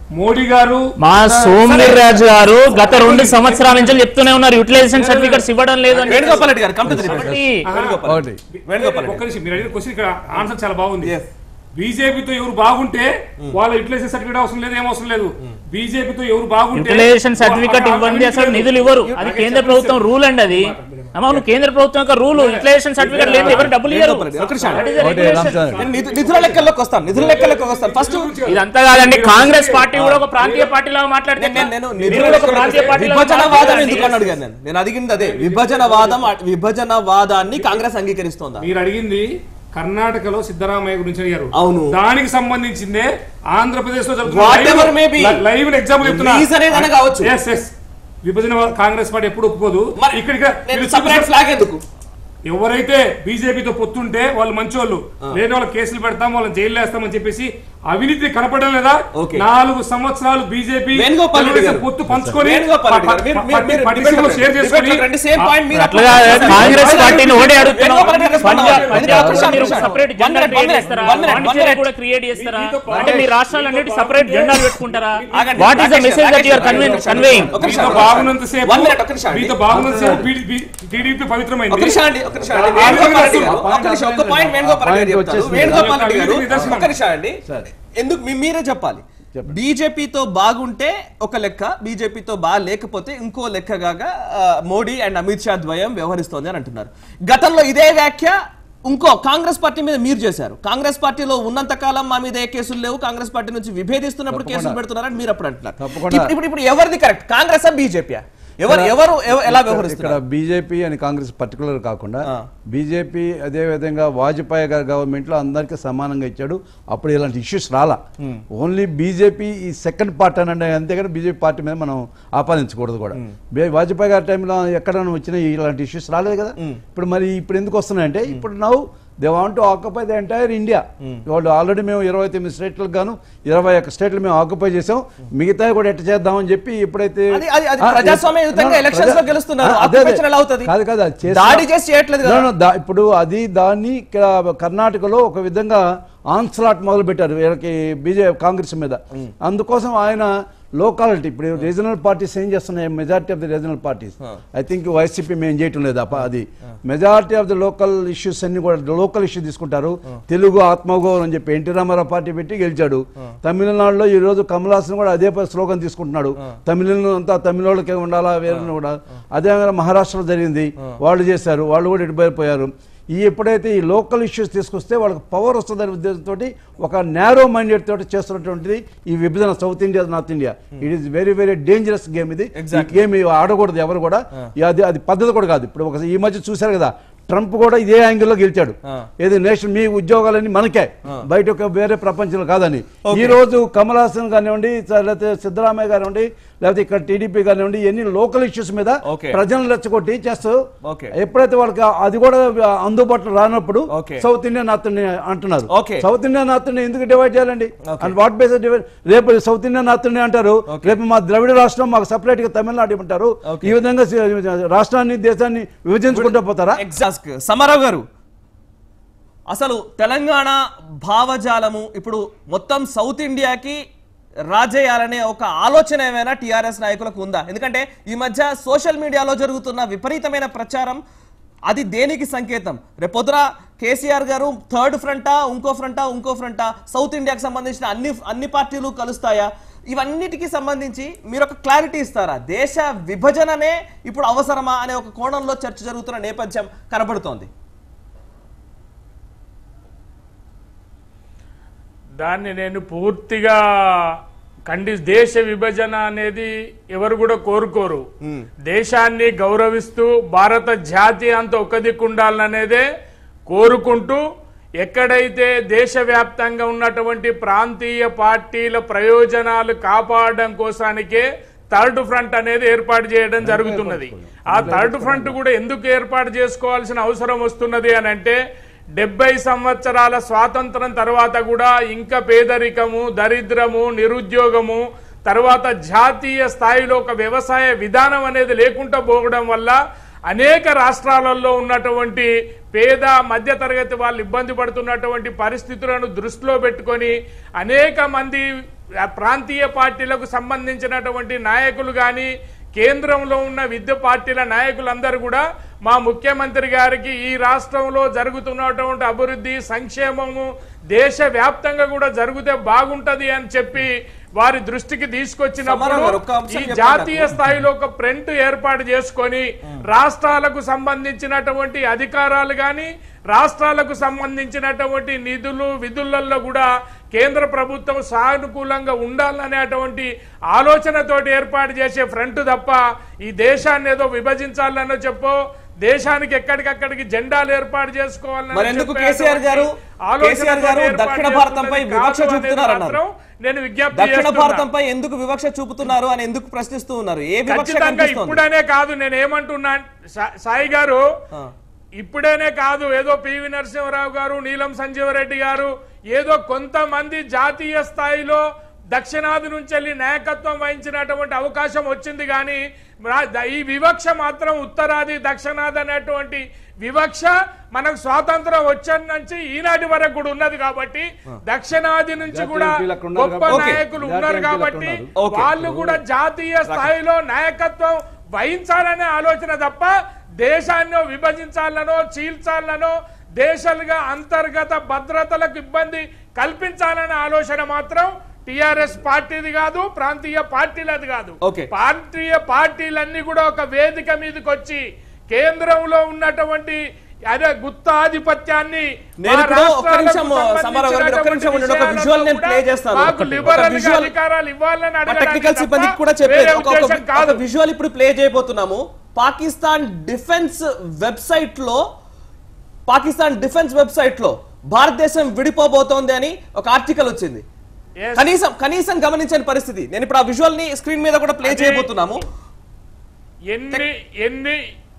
S3: మోడీ గారు
S4: మా సోమవీర్ రాజు గారు గత రెండు సంవత్సరాల నుంచి చెప్తూనే ఉన్నారు యూటిలైజేషన్ సర్టిఫికెట్స్ ఇవ్వడం లేదు అని
S1: వేణుగోపాల్ రెడ్డి గారు come to the debate.
S4: కాబట్టి
S5: ఒకటి
S1: వేణుగోపాల్
S3: ఒక్క నిమిషం మీరు అడిగిన క్వశ్చన్ ఇక్కడ ఆన్సర్ చాలా బాగుంది
S1: Yes.
S3: బీజేపీతో ఎవరు బాగుంటే వాళ్ళ యూటిలైజేషన్ సర్టిఫికేట్ అవసరం లేదు ఏం అవసరం లేదు బీజేపీతో ఎవరు బాగుంటే
S4: యూటిలైజేషన్ సర్టిఫికెట్
S3: ఆ- ఆ-
S4: ఇవ్వండి అసలు
S3: లేదు.
S4: నిధులు ఇవ్వరు అది కేంద్ర ప్రభుత్వం రూల్ అండి అది అమ్మా నువ్వు కేంద్ర ప్రభుత్వం యొక్క రూల్ యూటిలైజేషన్ సర్టిఫికెట్ లేదు ఎవరు డబ్బులు ఇవ్వరు
S1: వేణుగోపాల్ రెడ్డి, ఒక్క నిమిషం.
S4: That is the
S5: ఒకటి
S4: regulation.
S5: రామచంద్ర
S1: నేను నిధు- నిధుల లెక్కల్లోకి వస్తాను నిధుల లెక్కల్లోకి వస్తాను ఫస్ట్
S4: ఇదంతా కాదండి కాంగ్రెస్ పార్టీ కూడా ఒక ప్రాంతీయ పార్టీ లాగా మాట్లాడితే
S1: నేను నేను
S4: మీరు
S1: నిధుల
S4: కూడా ఒక ప్రాంతీయ పార్టీ లాగా
S1: విభజనవాదం
S4: మాట్లాడాలి.
S1: ఎందుకు అని అడిగాను నేను నేను అడిగింది అదే విభజనవాదం విభజనవాదాన్ని కాంగ్రెస్ అంగీకరిస్తోందా
S3: మీరు అడిగింది కర్ణాటకలో సిద్ధరామయ్య గురించి అడిగారు
S1: అవును.
S3: దానికి సంబంధించిందే ఆంధ్రప్రదేశ్ లో
S1: Whatever may be.
S3: Live example చెప్తున్నా
S1: Reason ఏదైనా కావచ్చు.
S3: ఎస్ ఎస్ విభజన కాంగ్రెస్ పార్టీ ఎప్పుడు ఒప్పుకోదు
S1: మరి
S3: ఇక్కడ ఇక్కడ
S1: నేను
S3: మీరు
S1: సపరేట్
S3: చూపిస్తారు-
S1: ఫ్లాగ్ ఎందుకు
S3: ఎవరైతే బీజేపీతో పొత్తుంటే వాళ్ళు మంచోళ్ళు లేని వాళ్ళు కేసులు పెడతాం వాళ్ళని జైలు వేస్తామని చెప్పేసి అవినీతి కనపడడం లేదా
S1: Okay.
S3: నాలుగు సంవత్సరాలు బీజేపీ
S1: వేణుగోపాల్ రెడ్డి గారు.
S3: పొత్తు పంచుకొని
S1: వేణుగోపాల్ రెడ్డి గారు, మీరు- మీరు- మీరు
S3: పట్టిసీమలు
S1: debate
S3: షేర్
S1: పెట్టండి.
S3: చేసుకొని
S1: debate పెట్టండి. Same point మీరు
S4: అట్లా కాదు, కాంగ్రెస్ పార్టీని ఓడి అడుగుతున్నాం
S1: వేణుగోపాల్ రెడ్డి గారు
S4: పంజాబ్
S1: respond
S4: పంజాబ్
S1: అవ్వాలి.
S4: లో మీరు
S1: ఒక్క నిమిషం.
S4: separate
S1: One
S4: జెండా
S1: minute, one
S4: క్రియేట్
S1: minute,
S4: చేస్తారా
S1: one minute, one
S4: Pondicherry
S1: minute.
S4: కూడా క్రియేట్ చేస్తారా
S3: మీతో పాటు-
S4: అంటే మీ రాష్ట్రాలన్నిటి సపరేట్ జెండాలు పెట్టుకుంటారా
S1: ఆగండి.
S4: What is the
S1: Rakesh
S4: message
S1: గారు,
S4: దట్ యూఆర్
S1: రాకేష్ గారు,
S4: కన్వేయింగ్
S1: ఒక నిమిషం,
S3: మీతో
S1: ఒక నిమిషం.
S3: బాగున్నంత సేపు
S1: One minute, ఒక్క నిమిషం అండి.
S3: మీతో బాగున్నంత సేపు టీడీపీ పవిత్రమైంది
S1: ఒక నిమిషం అండి, ఒక నిమిషం అండి. వేణుగోపాల్ రెడ్డి గారు, ఒక్క నిమిషం, ఒక్క point వేణుగోపాల్ రెడ్డి గారు చెప్తారు. వేణుగోపాల్ రెడ్డి గారు,
S3: నిదర్శనం.
S1: ఒక్క నిమిషం అండి. ఎందుకు మీ- మీరే చెప్పాలి బీజేపీతో బాగుంటే ఒక లెక్క బీజేపీతో బాగా లేకపోతే ఇంకో లెక్కగా ఆ, మోడీ అండ్ అమిత్ షా ద్వయం వ్యవహరిస్తోంది అని అంటున్నారు గతంలో ఇదే వ్యాఖ్య ఇంకో కాంగ్రెస్ పార్టీ మీద మీరు చేశారు కాంగ్రెస్ పార్టీలో ఉన్నంత కాలం మా మీద ఏ కేసులు లేవు కాంగ్రెస్ పార్టీ నుంచి విభేదిస్తున్నప్పుడు కేసులు పెడుతున్నారని మీరు అప్పుడు అంటున్నారు
S5: తప్పకుండా.
S1: ఇప్పుడు ఇప్పుడు- ఇప్పుడు ఎవరిది కరెక్ట్ కాంగ్రెస్ బీజేపీ ఎవరు ఎవరు ఎవ- ఎలా
S5: ఇక్కడ
S1: వ్యవహరిస్తున్నారు
S5: బీజేపీ అని కాంగ్రెస్ పర్టికులర్ కాకుండా
S1: ఆ.
S5: బీజేపీ అదే విధంగా వాజ్పేయి గారి గవర్నమెంట్ లో అందరికీ సమానంగా ఇచ్చాడు అప్పుడు ఇలాంటి ఇష్యూస్ రాలా ఓన్లీ బీజేపీ ఈ సెకండ్ పార్ట్ అని అంటే అంతేగాని బీజేపీ పార్టీ మీద మనం ఆపాదించకూడదు కూడా బే- వాజ్పేయి గారి టైంలో ఎక్కడైనా వచ్చిన ఇలాంటి ఇష్యూస్ రాలేదు కదా ఇప్పుడు మరి ఇప్పుడు ఎందుకు వస్తున్నాయంటే ఇప్పుడు నవ్వు they want to occupy the entire India వాళ్ళు ఆల్రెడీ మేము ఇరవై తొమ్మిది స్టేట్లకు గాను ఇరవై ఒక్క స్టేట్లు మేము ఆక్యుపై చేసాం మిగతా కూడా ఎట్ట చేద్దామని చెప్పి ఎప్పుడైతే
S1: అది- అది- అది
S5: ఆ,
S1: ప్రజాస్వామ్యయుతంగా
S5: ప్రజా-
S1: elections లో గెలుస్తున్నారు.
S5: ఆ, అదే, అదే.
S1: occupation ఎలా అవుతది?
S5: కాదు కాదు అది చేస్తున్నా-
S1: దాడి చేసి చేయట్లేదు కదా.
S5: No, no, దా- ఇప్పుడు అది దాన్ని ఇక్కడ కర్ణాటకలో ఒక విధంగా ఆన్స్లాట్ మొదలు పెట్టారు వీళ్ళకి బీజే కాంగ్రెస్ మీద అందుకోసం ఆయన లోకాలిటీ ఇప్పుడు రీజనల్ పార్టీస్ ఏం చేస్తున్నాయి majority of the regional parties I think YCP మేము చేయటం లేదు అప్ప అది majority of the local issues అన్ని కూడా లోకల్ ఇష్యూ తీసుకుంటారు తెలుగు ఆత్మగౌరవం అని చెప్పి ఎన్టీ రామారావు పార్టీ పెట్టి గెలిచాడు తమిళనాడులో ఈ రోజు కమల్ హాసన్ కూడా అదే స్లోగన్ తీసుకుంటున్నాడు తమిళనాడు అంతా తమిళోళ్ళకే ఉండాలా వేరే కూడా అదే విధంగా మహారాష్ట్రలో జరిగింది వాళ్ళు చేశారు వాళ్ళు కూడా ఇటుపోయిపోయారు ఈ ఎప్పుడైతే ఈ లోకల్ ఇష్యూస్ తీసుకొస్తే వాళ్ళకి పవర్ వస్తుందనే ఉద్దేశంతో ఒక నేరో మైండెడ్ తోటి చేస్తున్నటువంటిది ఈ విభజన south India north India it is very very dangerous game ఇది ఈ గేమ్ ఆడకూడదు ఎవరు కూడా ఈ అది అది పద్ధతి కూడా కాదు ఇప్పుడు ఒక ఈ మధ్య చూశారు కదా ట్రంప్ కూడా ఇదే యాంగిల్లో గెలిచాడు ఏది నేషన్ మీ ఉద్యోగాలన్నీ మనకే బయట ఒక వేరే ప్రపంచంలో కాదని ఈ రోజు కమల్ హాసన్ కానివ్వండి లేకపోతే సిద్ధరామయ్య కానివ్వండి లేకపోతే ఇక్కడ టీడీపీ కానివ్వండి ఎన్ని లోకల్ ఇష్యూస్ మీద
S1: Okay.
S5: ప్రజలను రెచ్చగొట్టి చేస్తూ
S1: Okay.
S5: ఎప్పుడైతే వాళ్ళకి అది కూడా అందుబాటులో రానప్పుడు
S1: Okay.
S5: South India north India అంటున్నారు
S1: Okay.
S5: South India north India ఎందుకు డివైడ్ చేయాలండి అండ్ వాట్ బేస్ డివైడ్ రేపు సౌత్ ఇండియా నార్త్ ఇండియా అంటారు రేపు మా ద్రవిడ రాష్ట్రం మాకు సపరేట్ గా తమిళనాడు ఇవ్వమంటారు ఈ విధంగా సి- రాష్ట్రాన్ని దేశాన్ని విభజించుకుంటూ పోతారా
S1: ఎగ్జాక్ట్ సమారావు గారు అసలు తెలంగాణ భావజాలము ఇప్పుడు మొత్తం సౌత్ ఇండియాకి రాజేయాలనే ఒక ఆలోచన ఏమైనా టిఆర్ఎస్ నాయకులకు ఉందా ఎందుకంటే ఈ మధ్య సోషల్ మీడియాలో జరుగుతున్న విపరీతమైన ప్రచారం అది దేనికి సంకేతం రేపొద్దున కేసీఆర్ గారు థర్డ్ ఫ్రంటా ఇంకో ఫ్రంటా ఇంకో ఫ్రంటా సౌత్ ఇండియాకి సంబంధించిన అన్ని అన్ని పార్టీలు కలుస్తాయా ఇవన్నిటికి సంబంధించి మీరు ఒక క్లారిటీ ఇస్తారా దేశ విభజననే ఇప్పుడు అవసరమా అనే ఒక కోణంలో చర్చ జరుగుతున్న నేపథ్యం కనబడుతోంది
S6: దాన్ని నేను పూర్తిగా ఖండి దేశ విభజన అనేది ఎవరు కూడా కోరుకోరు దేశాన్ని గౌరవిస్తూ భారత జాతి అంత ఒక దిక్కు ఉండాలనేదే కోరుకుంటూ ఎక్కడైతే దేశవ్యాప్తంగా ఉన్నటువంటి ప్రాంతీయ పార్టీల ప్రయోజనాలు కాపాడడం కోసానికే థర్డ్ ఫ్రంట్ అనేది ఏర్పాటు చేయడం జరుగుతున్నది ఆ థర్డ్ ఫ్రంట్ కూడా ఎందుకు ఏర్పాటు చేసుకోవాల్సిన అవసరం వస్తున్నది అని అంటే డెబ్బై సంవత్సరాల స్వాతంత్రం తర్వాత కూడా ఇంకా పేదరికము దరిద్రము నిరుద్యోగము తర్వాత జాతీయ స్థాయిలో ఒక వ్యవసాయ విధానం అనేది లేకుండా పోవడం వల్ల అనేక రాష్ట్రాలలో ఉన్నటువంటి పేద మధ్యతరగతి వాళ్ళు ఇబ్బంది పడుతున్నటువంటి పరిస్థితులను దృష్టిలో పెట్టుకొని అనేక మంది ఆ ప్రాంతీయ పార్టీలకు సంబంధించినటువంటి నాయకులు కానీ కేంద్రంలో ఉన్న విద్య పార్టీల నాయకులందరూ కూడా మా ముఖ్యమంత్రి గారికి ఈ రాష్ట్రంలో జరుగుతున్నటువంటి అభివృద్ధి సంక్షేమము దేశవ్యాప్తంగా కూడా జరిగితే బాగుంటది అని చెప్పి వారి దృష్టికి తీసుకొచ్చినప్పుడు
S1: సమారావు గారు, ఒక్క అంశం
S6: ఈ
S1: చెప్పండి
S6: జాతీయ
S1: నాకు.
S6: స్థాయిలో ఒక ప్రింట్ ఏర్పాటు చేసుకొని రాష్ట్రాలకు సంబంధించినటువంటి అధికారాలు కానీ రాష్ట్రాలకు సంబంధించినటువంటి నిధులు విధులలో కూడా కేంద్ర ప్రభుత్వం సానుకూలంగా ఉండాలనేటువంటి ఆలోచనతోటి ఏర్పాటు చేసే ఫ్రంట్ తప్ప ఈ దేశాన్ని ఏదో విభజించాలనో చెప్పో దేశానికి ఎక్కడికక్కడికి జెండాలు ఏర్పాటు చేసుకోవాలని
S1: మరి ఎందుకు
S6: చెప్పేటువంటి
S1: కేసీఆర్ గారు-
S6: ఆలోచనతోటి
S1: కేసీఆర్ గారు
S6: ఏర్పాటు
S1: దక్షిణ భారతంపై
S6: చేసుకున్నది
S1: వివక్ష
S6: కాదు అనేది
S1: చూపుతున్నారన్నారు.
S6: మాత్రం నేను విజ్ఞప్తి
S1: దక్షిణ
S6: చేస్తున్నా.
S1: భారతంపై ఎందుకు వివక్ష చూపుతున్నారు అని ఎందుకు ప్రశ్నిస్తూ ఉన్నారు ఏ వివక్ష
S6: ఖచ్చితంగా
S1: కనిపిస్తోంది
S6: ఇప్పుడనే కాదు నేను ఏమంటున్నా సా- సాయి గారు
S1: ఆ.
S6: ఇప్పుడేనే కాదు ఏదో పివి నరసింహరావు గారు నీలం సంజీవరెడ్డి గారు ఏదో కొంతమంది జాతీయ స్థాయిలో దక్షిణాది నుంచి వెళ్ళి నాయకత్వం వహించినటువంటి అవకాశం వచ్చింది కానీ రా- ద- ఈ వివక్ష మాత్రం ఉత్తరాది దక్షిణాది అనేటువంటి వివక్ష మనకు స్వాతంత్రం వచ్చిన నుంచి ఈనాటి వరకు కూడా ఉన్నది కాబట్టి దక్షిణాది నుంచి
S5: జాతీయ
S6: కూడా
S5: ఎంపీలకు ఉన్నారు
S6: గొప్ప
S5: కాబట్టి-
S1: ఓకే.
S6: నాయకులు
S5: జాతీయ
S6: ఉన్నారు
S5: ఎంపీలకు
S6: కాబట్టి
S5: ఉన్నారు.
S1: ఓకే.
S6: వాళ్ళు కూడా జాతీయ స్థాయిలో నాయకత్వం వహించాలనే ఆలోచన తప్ప దేశాన్ని విభజించాలనో చీల్చాలనో దేశాలుగా అంతర్గత భద్రతలకు ఇబ్బంది కల్పించాలనే ఆలోచన మాత్రం టిఆర్ఎస్ పార్టీది కాదు ప్రాంతీయ పార్టీలది కాదు
S1: ఓకే.
S6: ప్రాంతీయ పార్టీలన్నీ కూడా ఒక వేదిక మీదకి వచ్చి కేంద్రంలో ఉన్నటువంటి అదే గుత్తాధిపత్యాన్ని
S1: నేను
S6: మా
S1: ఇప్పుడు ఒక్క
S6: రాష్ట్రాలకు
S1: నిమిషం, సమారావు గారు, ఒక్క నిమిషం ఉండండి. ఒక
S6: సంబంధించినటువంటి
S1: visual నేను
S6: విషయాలలో
S1: play చేస్తాను.
S6: మాకు
S1: ఒకటి.
S6: liberal
S1: ఒక
S6: గా
S1: visual-
S6: అధికారాలు ఇవ్వాలని
S1: మా
S6: అడగడానికి
S1: టెక్నికల్
S6: తప్ప
S1: సిబ్బందికి కూడా
S6: వేరే
S1: చెప్పేది ఒక- ఒక
S6: ఉద్దేశం కాదు
S1: ఒక విజువల్ ఇప్పుడు ప్లే చేయబోతున్నాము పాకిస్తాన్ డిఫెన్స్ వెబ్సైట్ లో పాకిస్తాన్ డిఫెన్స్ వెబ్సైట్ లో భారతదేశం విడిపోబోతోంది అని ఒక ఆర్టికల్ వచ్చింది
S6: Yes.
S1: కనీసం కనీసం గమనించని పరిస్థితి నేను ఇప్పుడు ఆ విజువల్ ని స్క్రీన్ మీద కూడా ప్లే
S6: అది-
S1: చేయబోతున్నాము
S6: ఎన్ని ఎన్ని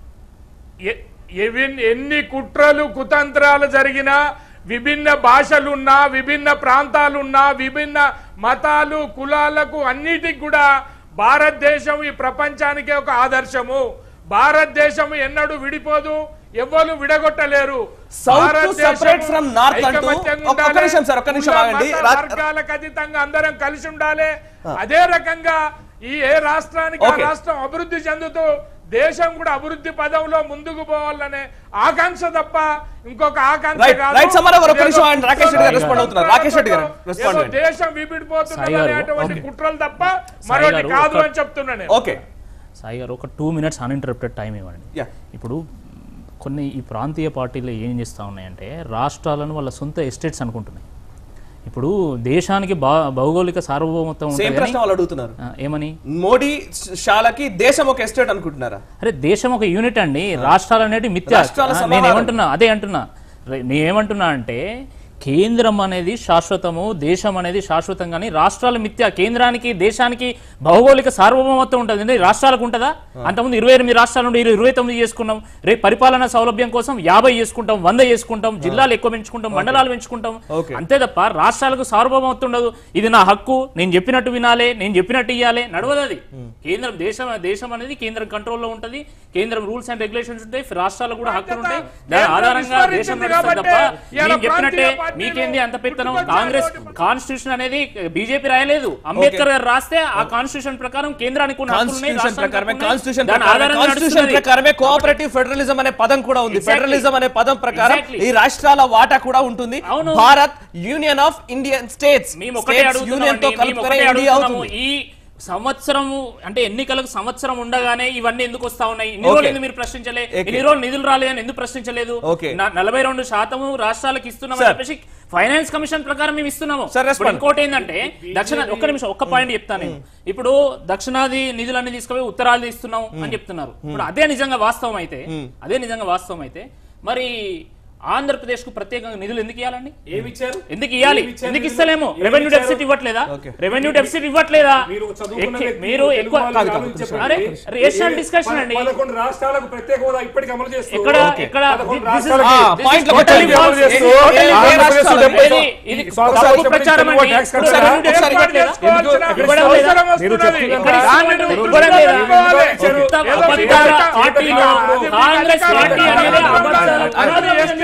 S6: ఎ- ఎవిన్- ఎన్ని కుట్రలు కుతంత్రాలు జరిగినా విభిన్న భాషలున్నా విభిన్న ప్రాంతాలున్నా విభిన్న మతాలు కులాలకు అన్నిటికి కూడా భారతదేశం ఈ ప్రపంచానికే ఒక ఆదర్శము భారతదేశం ఎన్నడూ విడిపోదు ఎవ్వరు విడగొట్టలేరు
S1: South to
S6: భారతదేశము
S1: separate from North అంటూ-
S6: ఐకమత్యంగా
S1: ఒక్క- ఒక్క
S6: ఉండాలి.
S1: నిమిషం సార్, ఒక్క నిమిషం
S6: కుల,
S1: ఆగండి.
S6: మత,
S1: రా-
S6: వర్గాలకు అతీతంగా అందరం కలిసి ఉండాలి అదే రకంగా ఈ ఏ రాష్ట్రానికి ఆ
S1: Okay.
S6: రాష్ట్రం అభివృద్ధి చెందుతూ దేశం కూడా అభివృద్ధి పదంలో ముందుకు పోవాలనే ఆకాంక్ష తప్ప ఇంకొక ఆకాంక్ష
S1: Right,
S6: కాదు.
S1: right, సమారావు గారు, ఒక్క
S6: ఏదో
S1: నిమిషం ఆయన రాకేష్ రెడ్డి గారు
S6: ఏదో
S1: respond అవుతున్నారు. రాకేష్ రెడ్డి గారు respond
S6: ఏదో
S1: అవ్వండి.
S6: దేశం విడిపోతున్నది
S4: సాయి గారు,
S6: అనేటువంటి
S4: okay.
S6: కుట్రలు తప్ప
S4: సాయి
S6: మరొకటి
S4: గారు,
S6: కాదు
S4: ఒక-
S6: అని చెప్తున్నా నేను
S1: ఓకే
S4: సాయి గారు ఒక టూ మినిట్స్ అన్ఇంటరప్టెడ్ టైం ఇవ్వండి
S1: యా
S4: ఇప్పుడు కొన్ని ఈ ప్రాంతీయ పార్టీలు ఏం చేస్తూ ఉన్నాయంటే రాష్ట్రాలను వాళ్ళ సొంత ఎస్టేట్స్ అనుకుంటున్నాయి ఇప్పుడు దేశానికి భా భౌగోళిక సార్వభౌమత్వం
S1: సేమ్
S4: ఉంటుంది
S1: ప్రశ్న వాళ్ళు అడుగుతున్నారు
S4: ఆ, ఏమని
S1: మోడీ శాలకి దేశం ఒక ఎస్టేట్ అనుకుంటున్నారా
S4: అరే దేశం ఒక యూనిట్ అండి రాష్ట్రాలు అనేవి మిథ్య
S1: రాష్ట్రాల
S4: ఆ,
S1: సమాహారం.
S4: నేను ఏమంటున్నా అదే అంటున్నా రే- నేను ఏమంటున్నా అంటే కేంద్రం అనేది శాశ్వతము దేశం అనేది శాశ్వతం కానీ రాష్ట్రాలు మిథ్య కేంద్రానికి దేశానికి భౌగోళిక సార్వభౌమత్వం ఉంటుంది అంటే రాష్ట్రాలకు ఉంటుందా అంతకుముందు ఇరవై ఎనిమిది రాష్ట్రాల నుండి ఇరవై ఇరవై తొమ్మిది చేసుకున్నాం రేపు పరిపాలనా సౌలభ్యం కోసం యాభై చేసుకుంటాం వంద చేసుకుంటాం జిల్లాలు ఎక్కువ పెంచుకుంటాం మండలాలు పెంచుకుంటాం
S1: Okay.
S4: అంతే తప్ప రాష్ట్రాలకు సార్వభౌమత్వం ఉండదు ఇది నా హక్కు నేను చెప్పినట్టు వినాలి నేను చెప్పినట్టు ఇవ్వాలి నడవదు అది కేంద్రం దేశం దేశం అనేది కేంద్రం కంట్రోల్లో ఉంటది కేంద్రం రూల్స్ అండ్ రెగ్యులేషన్స్ ఉంటాయి రాష్ట్రాలకు కూడా హక్కులు ఉంటాయి దాని
S6: కేంద్రం
S4: ఆధారంగా దేశం
S6: విస్మరించింది
S4: నడుస్తుంది తప్ప
S6: కాబట్టే ఇవాళ
S4: నేను చెప్పినట్టే
S6: ప్రాంతీయ పార్టీలు
S4: మీకేంది అంత పెత్తనం
S6: పుట్టుకొచ్చారు
S4: కాంగ్రెస్
S6: కాబట్టి
S4: కాన్స్టిట్యూషన్ అనేది బీజేపీ రాయలేదు అంబేద్కర్ గారు రాస్తే ఆ కాన్స్టిట్యూషన్ ప్రకారం కేంద్రానికి ఉన్న హక్కులు ఉన్నాయి,
S1: కాన్స్టిట్యూషన్
S4: రాష్ట్రానికి
S1: ప్రకారమే
S4: హక్కులు ఉన్నాయి.
S1: కాన్స్టిట్యూషన్
S4: దాని
S1: ప్రకారమే
S4: ఆధారంగా
S1: కాన్స్టిట్యూషన్
S4: నడుస్తున్నది.
S1: ప్రకారమే కోఆపరేటివ్ ఫెడరలిజం అనే పదం కూడా ఉంది
S4: Exactly.
S1: ఫెడరలిజం అనే పదం ప్రకారం
S4: Exactly.
S1: ఈ రాష్ట్రాల వాటా కూడా ఉంటుంది
S4: అవును.
S1: Bharat union of Indian states
S4: మేము ఒకటే
S1: యూనియన్ తో
S4: అడుగుతున్నామండి, మేము
S1: కలుపుకొని
S4: ఒకటే
S1: ఇండియా
S4: అడుగుతున్నాము.
S1: అవుతుంది
S4: ఈ సంవత్సరము అంటే ఎన్నికలకు సంవత్సరం ఉండగానే ఇవన్నీ ఎందుకు వస్తా ఉన్నాయి ఇన్ని
S1: Okay.
S4: రోజులు ఎందుకు మీరు ప్రశ్నించలే
S1: Okay.
S4: ఇన్ని రోజులు నిధులు రాలేదని ఎందుకు ప్రశ్నించలేదు
S1: Okay.
S4: నా- నలభై రెండు శాతము రాష్ట్రాలకు ఇస్తున్నాం
S1: Sir.
S4: చెప్పేసి ఫైనాన్స్ కమిషన్ ప్రకారం మేము ఇస్తున్నాము
S1: Sir,
S4: ఇప్పుడు
S1: respond.
S4: ఇంకోటి ఏంటంటే దక్షిణ ఒక్క నిమిషం ఒక్క పాయింట్ చెప్తాను నేను ఇప్పుడు దక్షిణాది నిధులన్నీ తీసుకుపోయి ఉత్తరాది ఇస్తున్నాం అని చెప్తున్నారు ఇప్పుడు అదే నిజంగా వాస్తవం అయితే అదే నిజంగా వాస్తవం అయితే మరి ఆంధ్రప్రదేశ్ కు ప్రత్యేకంగా నిధులు ఎందుకు ఇవ్వాలండి
S7: ఏమి ఇచ్చారు
S4: ఎందుకు ఇవ్వాలి
S7: ఏమి ఇచ్చారు
S4: ఎందుకు
S7: నిధులు?
S4: ఇస్తలేము
S7: ఏమి
S4: రెవెన్యూ
S7: ఇచ్చారు?
S4: డెఫిసిట్ ఇవ్వట్లేదా
S1: Okay.
S4: రెవెన్యూ డెఫిసిట్ ఇవ్వట్లేదా
S7: మీరు చదువుకున్న
S4: ఎక్కి-
S7: వ్యక్తి,
S4: మీరు
S7: తెలుగు
S4: ఎక్కువ
S7: వాళ్ళు
S1: కాదు, కాదు,
S7: ఆలోచించండి.
S4: అరే, రేషనల్
S7: ఏ-
S4: డిస్కషన్
S7: పద-
S4: అండి.
S7: పదకొండు రాష్ట్రాలకు ప్రత్యేక హోదా ఇప్పటికి అమలు చేస్తూ
S4: ఎక్కడ
S1: Okay.
S4: ఎక్కడ
S7: పదకొండు
S4: this is-
S7: రాష్ట్రాలకి
S1: ఆ,
S4: this is
S1: point లో
S4: totally
S1: పెట్టండి.
S4: false.
S1: A-
S4: This is
S1: A-
S4: totally
S1: A- A
S4: false.
S1: రాష్ట్రాలు?
S4: ఇది- ఇది
S7: ఈ సంవత్సరాలు
S4: తప్పు
S7: చెప్పండి,
S4: ప్రచారం
S7: తెలుగు
S4: అండి.
S7: ట్యాక్స్
S4: ఇప్పుడు
S7: కట్టారా?
S4: రెవెన్యూ డెఫిసిట్
S6: ఏర్పాటు
S4: ఇవ్వట్లేదా?
S6: చేసుకోవాల్సిన
S4: ఇవ్వడం లేదా?
S6: అవసరం
S7: మీరు
S6: వస్తున్నది.
S7: చెప్తున్నారు.
S4: ఎక్కడ
S6: దాన్ని
S4: ఇస్తున్నారు?
S6: నువ్వు
S4: ఇవ్వడం లేదా?
S6: గుర్తుపెట్టుకోవాలి.
S7: ఇచ్చారు.
S6: ఏదో
S4: అబద్ధాల
S6: చేత-
S4: పార్టీలో
S6: అది
S4: కాంగ్రెస్
S6: అధికారం
S4: పార్టీ అనేది
S6: ఉండాలి.
S4: అబద్ధాలు
S6: అది
S4: పునాదులు
S6: ఎస్టే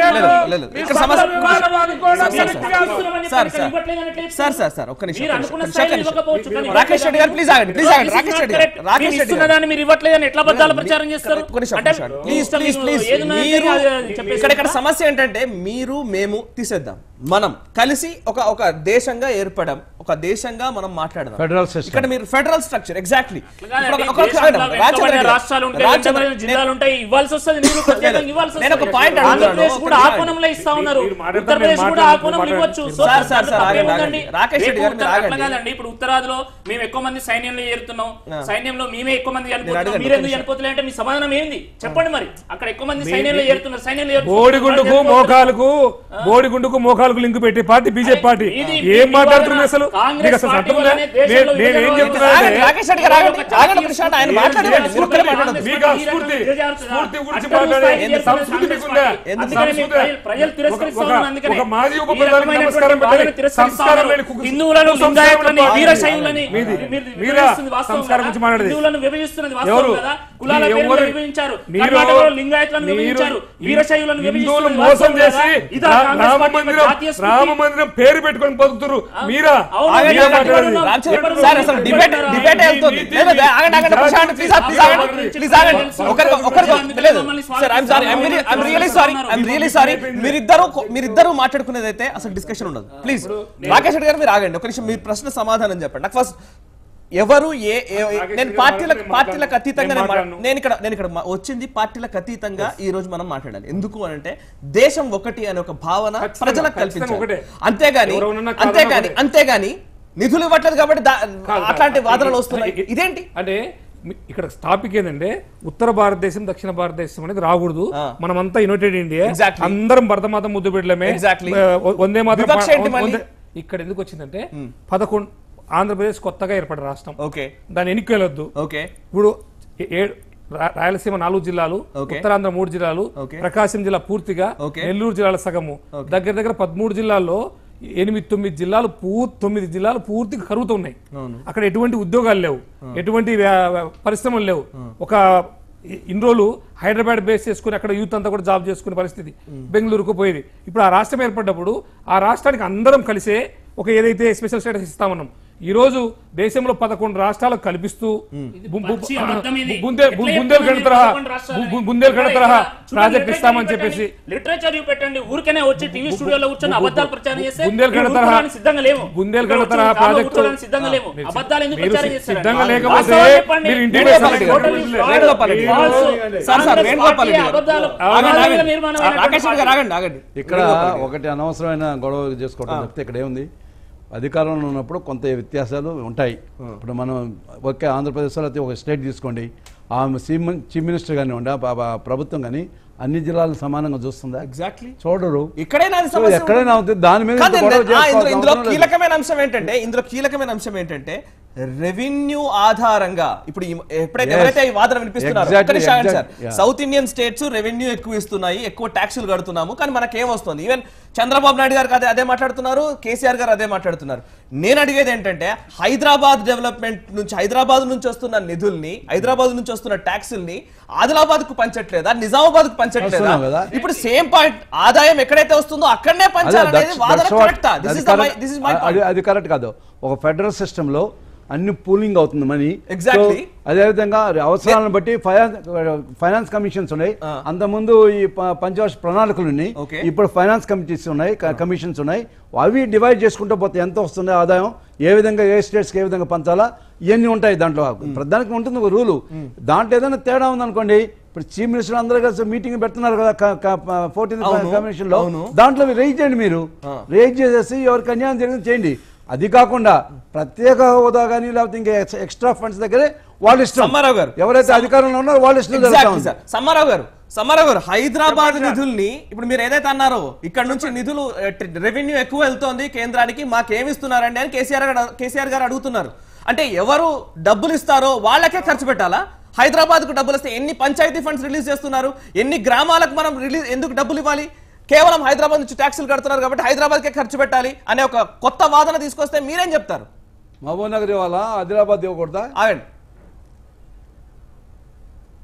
S1: లేదు, లేదు.
S6: మీ
S1: ఇక్కడ
S6: సొంత
S1: సమస్య-
S6: వివాదం అనుకోవడం
S1: సార్,
S6: కరెక్ట్
S1: సార్,
S6: కాదు.
S1: Sir sir sir sir sir ఒక్క నిమిషం
S4: మీరు
S1: ఒక్క
S4: అనుకున్న
S1: నిమిషం,
S4: స్థాయిలో
S1: ఒక్క నిమిషం.
S4: ఇవ్వకపోవచ్చు, కానీ
S1: రాకేష్ రెడ్డి గారు ప్లీజ్ ఆగండి ప్లీజ్ ఆగండి రాకేష్ రెడ్డి గారు రాకేష్ రెడ్డి
S4: ఇస్తున్న
S1: గారు
S4: దాన్ని మీరు ఇవ్వట్లేదని ఎట్లా అబద్ధాలు ప్రచారం చేస్తారు
S1: ఒక్క నిమిషం,
S4: అంటే
S1: ఒక్క నిమిషం.
S4: మీ
S1: ప్లీజ్
S4: ఇష్టం,
S1: ప్లీజ్
S4: మీకు
S1: ప్లీజ్
S4: ఏది ఉన్నది
S1: మీరు
S4: అది చెప్పేసి
S1: ఇక్కడ ఇక్కడ సమస్య ఏంటంటే మీరు మేము తీసేద్దాం మనం కలిసి ఒక ఒక దేశంగా ఏర్పడం ఒక దేశంగా మనం మాట్లాడదాం
S5: Federal system.
S1: ఇక్కడ మీరు ఫెడరల్ స్ట్రక్చర్ ఎగ్జాక్ట్లీ
S4: కాదండి, దేశంలో వెనుకబడిన రాష్ట్రాలు ఉంటాయి వెనుకబడిన జిల్లాలు ఉంటాయి ఇవ్వాల్సి వస్తుంది మీరు ప్రత్యేకంగా ఇవ్వాల్సి
S1: నేను ఒక
S4: వస్తుంది.
S1: point అడుగుతున్నాను.
S4: ఆంధ్రప్రదేశ్ కూడా
S1: ఒక
S4: ఆ
S1: నిమిషం.
S4: కోణంలో ఇస్తా ఉన్నారు
S6: మీరు మాట్లాడతారు,
S4: ఉత్తరప్రదేశ్
S6: మీరు
S4: కూడా ఆ
S6: మాట్లాడతారు,
S4: కోణంలో
S6: మీరు
S4: ఇవ్వచ్చు సో
S1: సార్, సార్, సార్,
S4: తప్పేం
S1: ఆగండి,
S4: ఉందండి?
S1: ఆగండి. రాకేష్ రెడ్డి
S4: రేపు
S1: గారు, మీరు
S4: ఉత్తర- అట్లా
S1: ఆగండి.
S4: కాదండి ఇప్పుడు ఉత్తరాదిలో మేము ఎక్కువ మంది సైన్యంలో చేరుతున్నాం సైన్యంలో మేమే ఎక్కువ మంది చనిపోతున్నాం
S1: అడగండి,
S4: మీరు
S1: ఒక్క
S4: ఎందుకు
S1: నిమిషం.
S4: చనిపోతలే అంటే మీ సమాధానం ఏంది చెప్పండి మరి అక్కడ ఎక్కువ మంది సైన్యంలో చేరుతున్నారు సైన్యంలో చేరుతున్నారు.
S6: బోడిగుండుకు
S4: వాళ్ళు
S6: మోకాలకు బోడిగుండుకు మోకాలకు లింక్ పెట్టి పార్టీ బీజేపీ పార్టీ
S4: ఇది
S6: ఏం
S4: మీ
S6: మాట్లాడుతున్నారు
S4: వాదన
S6: అసలు
S4: కాంగ్రెస్
S6: మీకు అసలు
S4: పార్టీ
S6: చట్టం ఉందా?
S4: వల్లనే దేశంలో
S6: నేను- నేను ఏం
S4: విభజన
S6: చెప్తున్నా
S1: ఆగండి,
S6: అంటే
S1: రాకేష్ రెడ్డి గారు ఆగండి ఆగండి ఒక నిమిషం, ఆయన మాట్లాడలేదు మీరు ఒక్కరే మాట్లాడదు
S6: మీకు ఆ స్ఫూర్తి స్ఫూర్తి గురించి మాట్లాడే సంస్కృతి మీకుందా
S4: అందుకని మీ
S6: సంస్కృతి
S4: ప్రజలు- ప్రజలు తిరస్కరిస్తా
S6: ఒక-
S4: ఉన్నారు అందుకని.
S6: ఒక మాజీ ఉప
S4: ఈ
S6: ప్రధానికి
S4: రకమైనటువంటి
S6: నమస్కారం
S4: వాదన
S6: పెట్టండి.
S4: తిరస్కరిస్తా
S6: సంస్కారం
S4: ఉన్నారు.
S6: లేని కుక్క-
S4: హిందువులను
S6: సంస్కారం
S4: లింగాయతులని
S6: లేని
S4: వీరశైవులని
S6: మీది.
S4: మీరు- మీరు
S6: మీరా
S4: విభజిస్తుంది వాస్తవం
S6: సంస్కారం
S4: కదా?
S6: గురించి మాట్లాడేది.
S4: హిందువులను విభజిస్తున్నది వాస్తవం
S6: ఎవరు?
S4: కదా కులాల
S6: మీరు
S4: పేరుతో
S6: ఎవరు?
S4: విభజించారు
S6: మీరు-
S4: కర్ణాటకలో లింగాయతులను
S6: మీరు
S4: విభజించారు వీరశైవులను
S6: హిందువులు
S4: విభజిస్తున్నది
S6: మోసం
S4: వాస్తవం కదా?
S6: చేసి
S4: ఇదా
S6: రా-
S4: కాంగ్రెస్
S6: రామ
S4: పార్టీ యొక్క
S6: మందిరం
S4: జాతీయ స్ఫూర్తి?
S6: రామ మందిరం పేరు పెట్టుకొని బతుకుతున్నారు మీరా
S4: అవును,
S1: ఆగండి,
S6: మీరా
S1: ఆగండి,
S6: మాట్లాడేది?
S1: రామచంద్ర సార్ అసలు డిబేట్ డిబేట్ వెళ్తుంది లేదు, లేదు, ఆగండి ఆగండి ప్రశాంత్ ప్లీజ్ ప్లీజ్ ఆగండి ప్లీజ్ ఆగండి ఒకరికి ఒకరికి లేదు sir I'm sorry I'm really I'm really sorry I'm really sorry మీరిద్దరు మీరిద్దరు మాట్లాడుకునేది అయితే అసలు డిస్కషన్ ఉండదు ప్లీజ్ రాకేష్ రెడ్డి గారు మీరు ఆగండి ఒక నిమిషం మీరు ప్రశ్న సమాధానం చెప్పండి నాకు ఫస్ట్ ఎవరు ఏ ఏ- నేను పార్టీలకు పార్టీలకు అతీతంగా నేను మాట్లా- నేను ఇక్కడ నేను ఇక్కడ మా- వచ్చింది పార్టీలకు అతీతంగా ఈ రోజు మనం మాట్లాడాలి ఎందుకు అని అంటే దేశం ఒకటి అనే ఒక భావన
S6: ఖచ్చితంగా,
S1: ప్రజలకు
S6: ఖచ్చితంగా
S1: కల్పించాలి
S6: ఒకటే.
S1: అంతేగాని
S6: ఎవరెవరన్నా కాదన్నా
S1: అంతేగాని
S6: ఒకటే.
S1: అంతేగాని నిధులు ఇవ్వట్లేదు కాబట్టి దా-
S6: కాదు,
S1: అట్లాంటి
S6: కాదు.
S1: వాదనలు వస్తున్నాయి
S6: ఇ-
S1: ఇదేంటి
S6: అంటే మీ- ఇక్కడ టాపిక్ ఏంటంటే ఉత్తర భారతదేశం దక్షిణ భారతదేశం అనేది రాకూడదు
S1: ఆ.
S6: మనమంతా యునైటెడ్ ఇండియా
S1: Exactly.
S6: అందరం భరతమాత ముద్దు బిడ్డలమే
S1: Exactly.
S6: ఆ, వందే మాత్రం
S1: వివక్ష ఏంటి మళ్ళీ?
S6: వందే- ఇక్కడ ఎందుకు వచ్చిందంటే పదకొండు ఆంధ్రప్రదేశ్ కొత్తగా ఏర్పడిన రాష్ట్రం
S1: ఓకే
S6: దాన్ని ఎన్నిక వెళ్ళొద్దు
S1: ఓకే
S6: ఇప్పుడు ఏ- ఏడు రా- రాయలసీమ నాలుగు జిల్లాలు
S1: Okay.
S6: ఉత్తరాంధ్ర మూడు జిల్లాలు
S1: Okay.
S6: ప్రకాశం జిల్లా పూర్తిగా
S1: Okay.
S6: నెల్లూరు జిల్లాల సగము దగ్గర దగ్గర పదమూడు జిల్లాల్లో ఎనిమిది తొమ్మిది జిల్లాలు పూర్ తొమ్మిది జిల్లాలు పూర్తిగా కరువుతూ ఉన్నాయి అక్కడ ఎటువంటి ఉద్యోగాలు లేవు ఎటువంటి వ్యా- వ్యా- పరిశ్రమలు లేవు ఒక ఇ- ఇన్ని రోజులు హైదరాబాద్ బేస్ చేసుకుని అక్కడ యూత్ అంతా కూడా జాబ్ చేసుకునే పరిస్థితి బెంగళూరుకు పోయేది ఇప్పుడు ఆ రాష్ట్రం ఏర్పడ్డప్పుడు ఆ రాష్ట్రానికి అందరం కలిసే ఒక ఏదైతే స్పెషల్ స్టేటస్ ఇస్తామన్నాం ఈ రోజు దేశంలో పదకొండు రాష్ట్రాలకు కల్పిస్తూ బు- బు-
S4: పచ్చి అబద్ధం ఇది.
S6: బుందే-
S4: ఎట్లా
S6: బుందేల్ఖండ్
S4: చెప్తున్నారు
S6: తరహా
S4: పదకొండు రాష్ట్రాలని?
S6: బు- బుందేల్ఖండ్
S4: ఇక్కడ
S6: తరహా
S4: చూడండి,
S6: ప్రాజెక్ట్
S4: లిటరేచర్
S6: ఇస్తామని
S4: పెట్టండి.
S6: చెప్పేసి
S4: లిటరేచర్ పెట్టండి ఊరికనే వచ్చి టీవీ స్టూడియోలో కూర్చొని
S6: బు- బు-
S4: అబద్ధాలు ప్రచారం చేస్తే
S6: బుందేల్ఖండ్
S4: మీరు
S6: తరహా-
S4: ఊరుకోవడానికి సిద్ధంగా లేవు
S6: బుందేల్ఖండ్
S4: ఇక్కడ
S6: తరహా
S4: వచ్చి కాల్లో
S6: ప్రాజెక్టు-
S4: కూర్చోవడానికి సిద్ధంగా లేవు
S6: మీరు
S4: అబద్ధాలు ఎందుకు
S6: మీరు
S4: ప్రచారం చేస్తారు
S6: సిద్ధంగా లేకపోతే
S4: వాస్తవాలు చెప్పండి.
S6: మీరు ఇంటికి
S4: వేణుగోపాల్
S6: పోయి
S4: రెడ్డి గారు,
S6: టోటల్
S1: వేణుగోపాల్ రెడ్డి గారు.
S4: false.
S1: Sir, sir,
S4: Congress
S1: Venugopal
S4: party
S1: Reddy గారు.
S4: అబద్ధాలు
S1: ఆగండి,
S4: అబద్ధాల మీద
S1: ఆగండి.
S4: నిర్మాణమైనటువంటి
S1: రాకేష్ రెడ్డి గారు ఆగండి ఆగండి
S5: ఇక్కడ ఒకటి అనవసరమైన గొడవ చేసుకోవడం చెప్తే ఇక్కడ ఏముంది అధికారంలో ఉన్నప్పుడు కొంత వ్యత్యాసాలు ఉంటాయి ఇప్పుడు మనం ఒకే ఆంధ్రప్రదేశ్లో అయితే ఒక స్టేట్ తీసుకోండి ఆ చీఫ్ చీఫ్ మినిస్టర్ కానివ్వండి ఆ ప- ప్రభుత్వం కానీ అన్ని జిల్లాలు సమానంగా చూస్తుందా
S1: ఎగ్జాక్ట్లీ
S5: చూడరు
S1: ఇక్కడైనా అది
S5: సో
S1: సమస్య
S5: ఎక్కడైనా అవుతుంది దాని మీద
S1: కాదు,
S5: ఇంత గొడవ
S1: ఆ, ఇందులో
S5: చేసుకోవాల్సిన
S1: ఇందులో
S5: అవసరం లేదు.
S1: కీలకమైన అంశం ఏంటంటే ఇందులో కీలకమైన అంశం ఏంటంటే రెవెన్యూ ఆధారంగా ఇప్పుడు ఈ- ఎప్పుడైతే
S5: Yes.
S1: ఎవరైతే ఈ వాదన వినిపిస్తున్నారు
S5: Exactly,
S1: ఒక్క నిమిషం ఆగండి sir
S5: exactly, yeah.
S1: South Indian states revenue ఎక్కువ ఇస్తున్నాయి ఎక్కువ ట్యాక్సులు కడుతున్నాము కానీ మనకేం వస్తుంది ఈవెన్ చంద్రబాబు నాయుడు గారు అదే అదే మాట్లాడుతున్నారు కేసీఆర్ గారు అదే మాట్లాడుతున్నారు నేను అడిగేది ఏంటంటే హైదరాబాద్ డెవలప్మెంట్ నుంచి హైదరాబాద్ నుంచి వస్తున్న నిధుల్ని హైదరాబాద్ నుంచి వస్తున్న ట్యాక్సుల్ని ఆదిలాబాద్ కు పంచట్లేదా నిజామాబాద్ కు పంచట్లేదా
S5: వస్తున్నాం కదా.
S1: ఇప్పుడు సేమ్ పాయింట్ ఆదాయం ఎక్కడైతే వస్తుందో అక్కడనే
S5: అదే,
S1: పంచాలనేది
S5: that's-
S1: వాదన
S5: that's what-
S1: కరెక్టా దిస్
S5: అది
S1: is my
S5: correct.
S1: This is my
S5: అది అది కరెక్ట్ కాదు ఒక ఫెడరల్ సిస్టమ్ లో అన్ని పూలింగ్ అవుతుంది మనీ
S1: Exactly.
S5: అదేవిధంగా అవసరాలను బట్టి ఫైనాన్స్ ఫైనాన్స్ కమిషన్స్ ఉన్నాయి అంతకుముందు ఈ ప- పంచవర్ష ప్రణాళికలు ఉన్నాయి
S1: Okay.
S5: ఇప్పుడు ఫైనాన్స్ కమిటీస్ ఉన్నాయి క- కమిషన్స్ ఉన్నాయి అవి డివైడ్ చేసుకుంటూ పోతే ఎంత వస్తుంది ఆదాయం ఏ విధంగా ఏ స్టేట్స్కి ఏ విధంగా పంచాలా ఇవన్నీ ఉంటాయి దాంట్లో ప్రధానికి ఉంటుంది ఒక రూలు దాంట్లో ఏదైనా తేడా ఉందనుకోండి ఇప్పుడు చీఫ్ మినిస్టర్ అందరూ కలిసి మీటింగ్ పెడుతున్నారు కదా ఫోర్టీన్
S1: అవును,
S5: కమిషన్ లో
S1: అవును.
S5: దాంట్లో రేజ్ చేయండి మీరు రేజ్ చేసేసి ఎవరికి అన్యాయం జరిగింది చేయండి అది కాకుండా ప్రత్యేక హోదా కానీ లేకపోతే ఇంకా ఎక్స్- ఎక్స్ట్రా ఫండ్స్ దగ్గరే వాళ్ళ ఇష్టం
S1: సమ్మారావు గారు.
S5: ఎవరైతే అధికారంలో ఉన్నారో వాళ్ళ ఇష్టం జరుగుతా
S1: ఎగ్జాక్ట్లీ
S5: ఉంది.
S1: సార్ సమ్మారావు గారు సమ్మారావు గారు హైదరాబాద్ నిధుల్ని ఇప్పుడు మీరు ఏదైతే అన్నారో ఇక్కడ నుంచి నిధులు రెవెన్యూ ఎక్కువ వెళ్తోంది కేంద్రానికి మాకేమి ఇస్తున్నారండి అని కేసీఆర్ గారు కేసీఆర్ గారు అడుగుతున్నారు అంటే ఎవరు డబ్బులు ఇస్తారో వాళ్ళకే ఖర్చు పెట్టాలా హైదరాబాద్ కు డబ్బులు వస్తే ఎన్ని పంచాయతీ ఫండ్స్ రిలీజ్ చేస్తున్నారు ఎన్ని గ్రామాలకు మనం రిలీజ్ ఎందుకు డబ్బులు ఇవ్వాలి కేవలం హైదరాబాద్ నుంచి ట్యాక్సులు కడుతున్నారు కాబట్టి హైదరాబాద్కే ఖర్చు పెట్టాలి అనే ఒక కొత్త వాదన తీసుకొస్తే మీరేం చెప్తారు
S5: మహబూబ్ నగర్ ఇవ్వాలా ఆదిలాబాద్ ఇవ్వకూడదా
S1: ఆగండి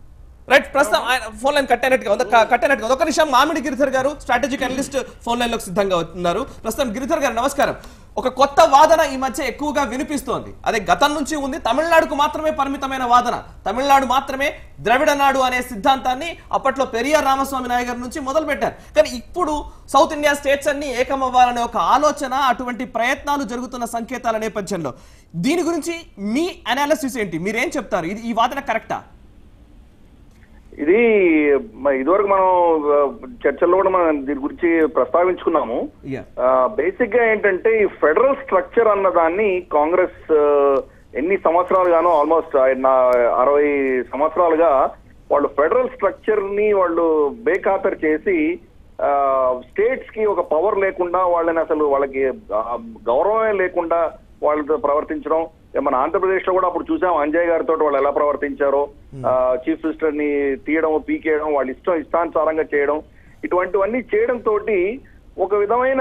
S1: రైట్ ప్రస్తుతం ఆయన ఫోన్ లైన్ కట్టైనట్టుగా ఉంది క- కట్టైనట్టుగా ఉంది ఒక నిమిషం మామిడి గిరిధర్ గారు స్ట్రాటజిక్ అనలిస్ట్ ఫోన్ లైన్ లోకి సిద్ధంగా ఉన్నారు ప్రస్తుతం గిరిధర్ గారు నమస్కారం ఒక కొత్త వాదన ఈ మధ్య ఎక్కువగా వినిపిస్తోంది అదే గతం నుంచి ఉంది తమిళనాడుకు మాత్రమే పరిమితమైన వాదన తమిళనాడు మాత్రమే ద్రవిడ నాడు అనే సిద్ధాంతాన్ని అప్పట్లో పెరియార్ రామస్వామి నాయ గారి నుంచి మొదలు పెట్టారు కానీ ఇప్పుడు సౌత్ ఇండియా స్టేట్స్ అన్ని ఏకమవ్వాలనే ఒక ఆలోచన అటువంటి ప్రయత్నాలు జరుగుతున్న సంకేతాల నేపథ్యంలో దీని గురించి మీ అనాలిసిస్ ఏంటి మీరేం చెప్తారు ఇది ఈ వాదన కరెక్టా
S8: ఇది మ- ఇదివరకు మనం ఆ, చర్చల్లో కూడా మనం దీని గురించి ప్రస్తావించుకున్నాము
S1: Yeah.
S8: బేసిక్ గా ఏంటంటే ఈ ఫెడరల్ స్ట్రక్చర్ అన్న దాన్ని కాంగ్రెస్ ఆ, ఎన్ని సంవత్సరాలుగానో ఆల్మోస్ట్ అరవై సంవత్సరాలుగా వాళ్ళు ఫెడరల్ స్ట్రక్చర్ ని వాళ్ళు బేఖాతరు చేసి స్టేట్స్ కి ఒక పవర్ లేకుండా వాళ్ళని అసలు వాళ్ళకి ఆ, గౌరవమే లేకుండా వాళ్ళతో ప్రవర్తించడం ఏ మన ఆంధ్రప్రదేశ్ లో కూడా అప్పుడు చూసాం అంజయ్ గారితో వాళ్ళు ఎలా ప్రవర్తించారో చీఫ్ మినిస్టర్ ని తీయడం పీకేయడం వాళ్ళ ఇష్టం ఇష్టానుసారంగా చేయడం ఇటువంటివన్నీ చేయడం తోటి ఒక విధమైన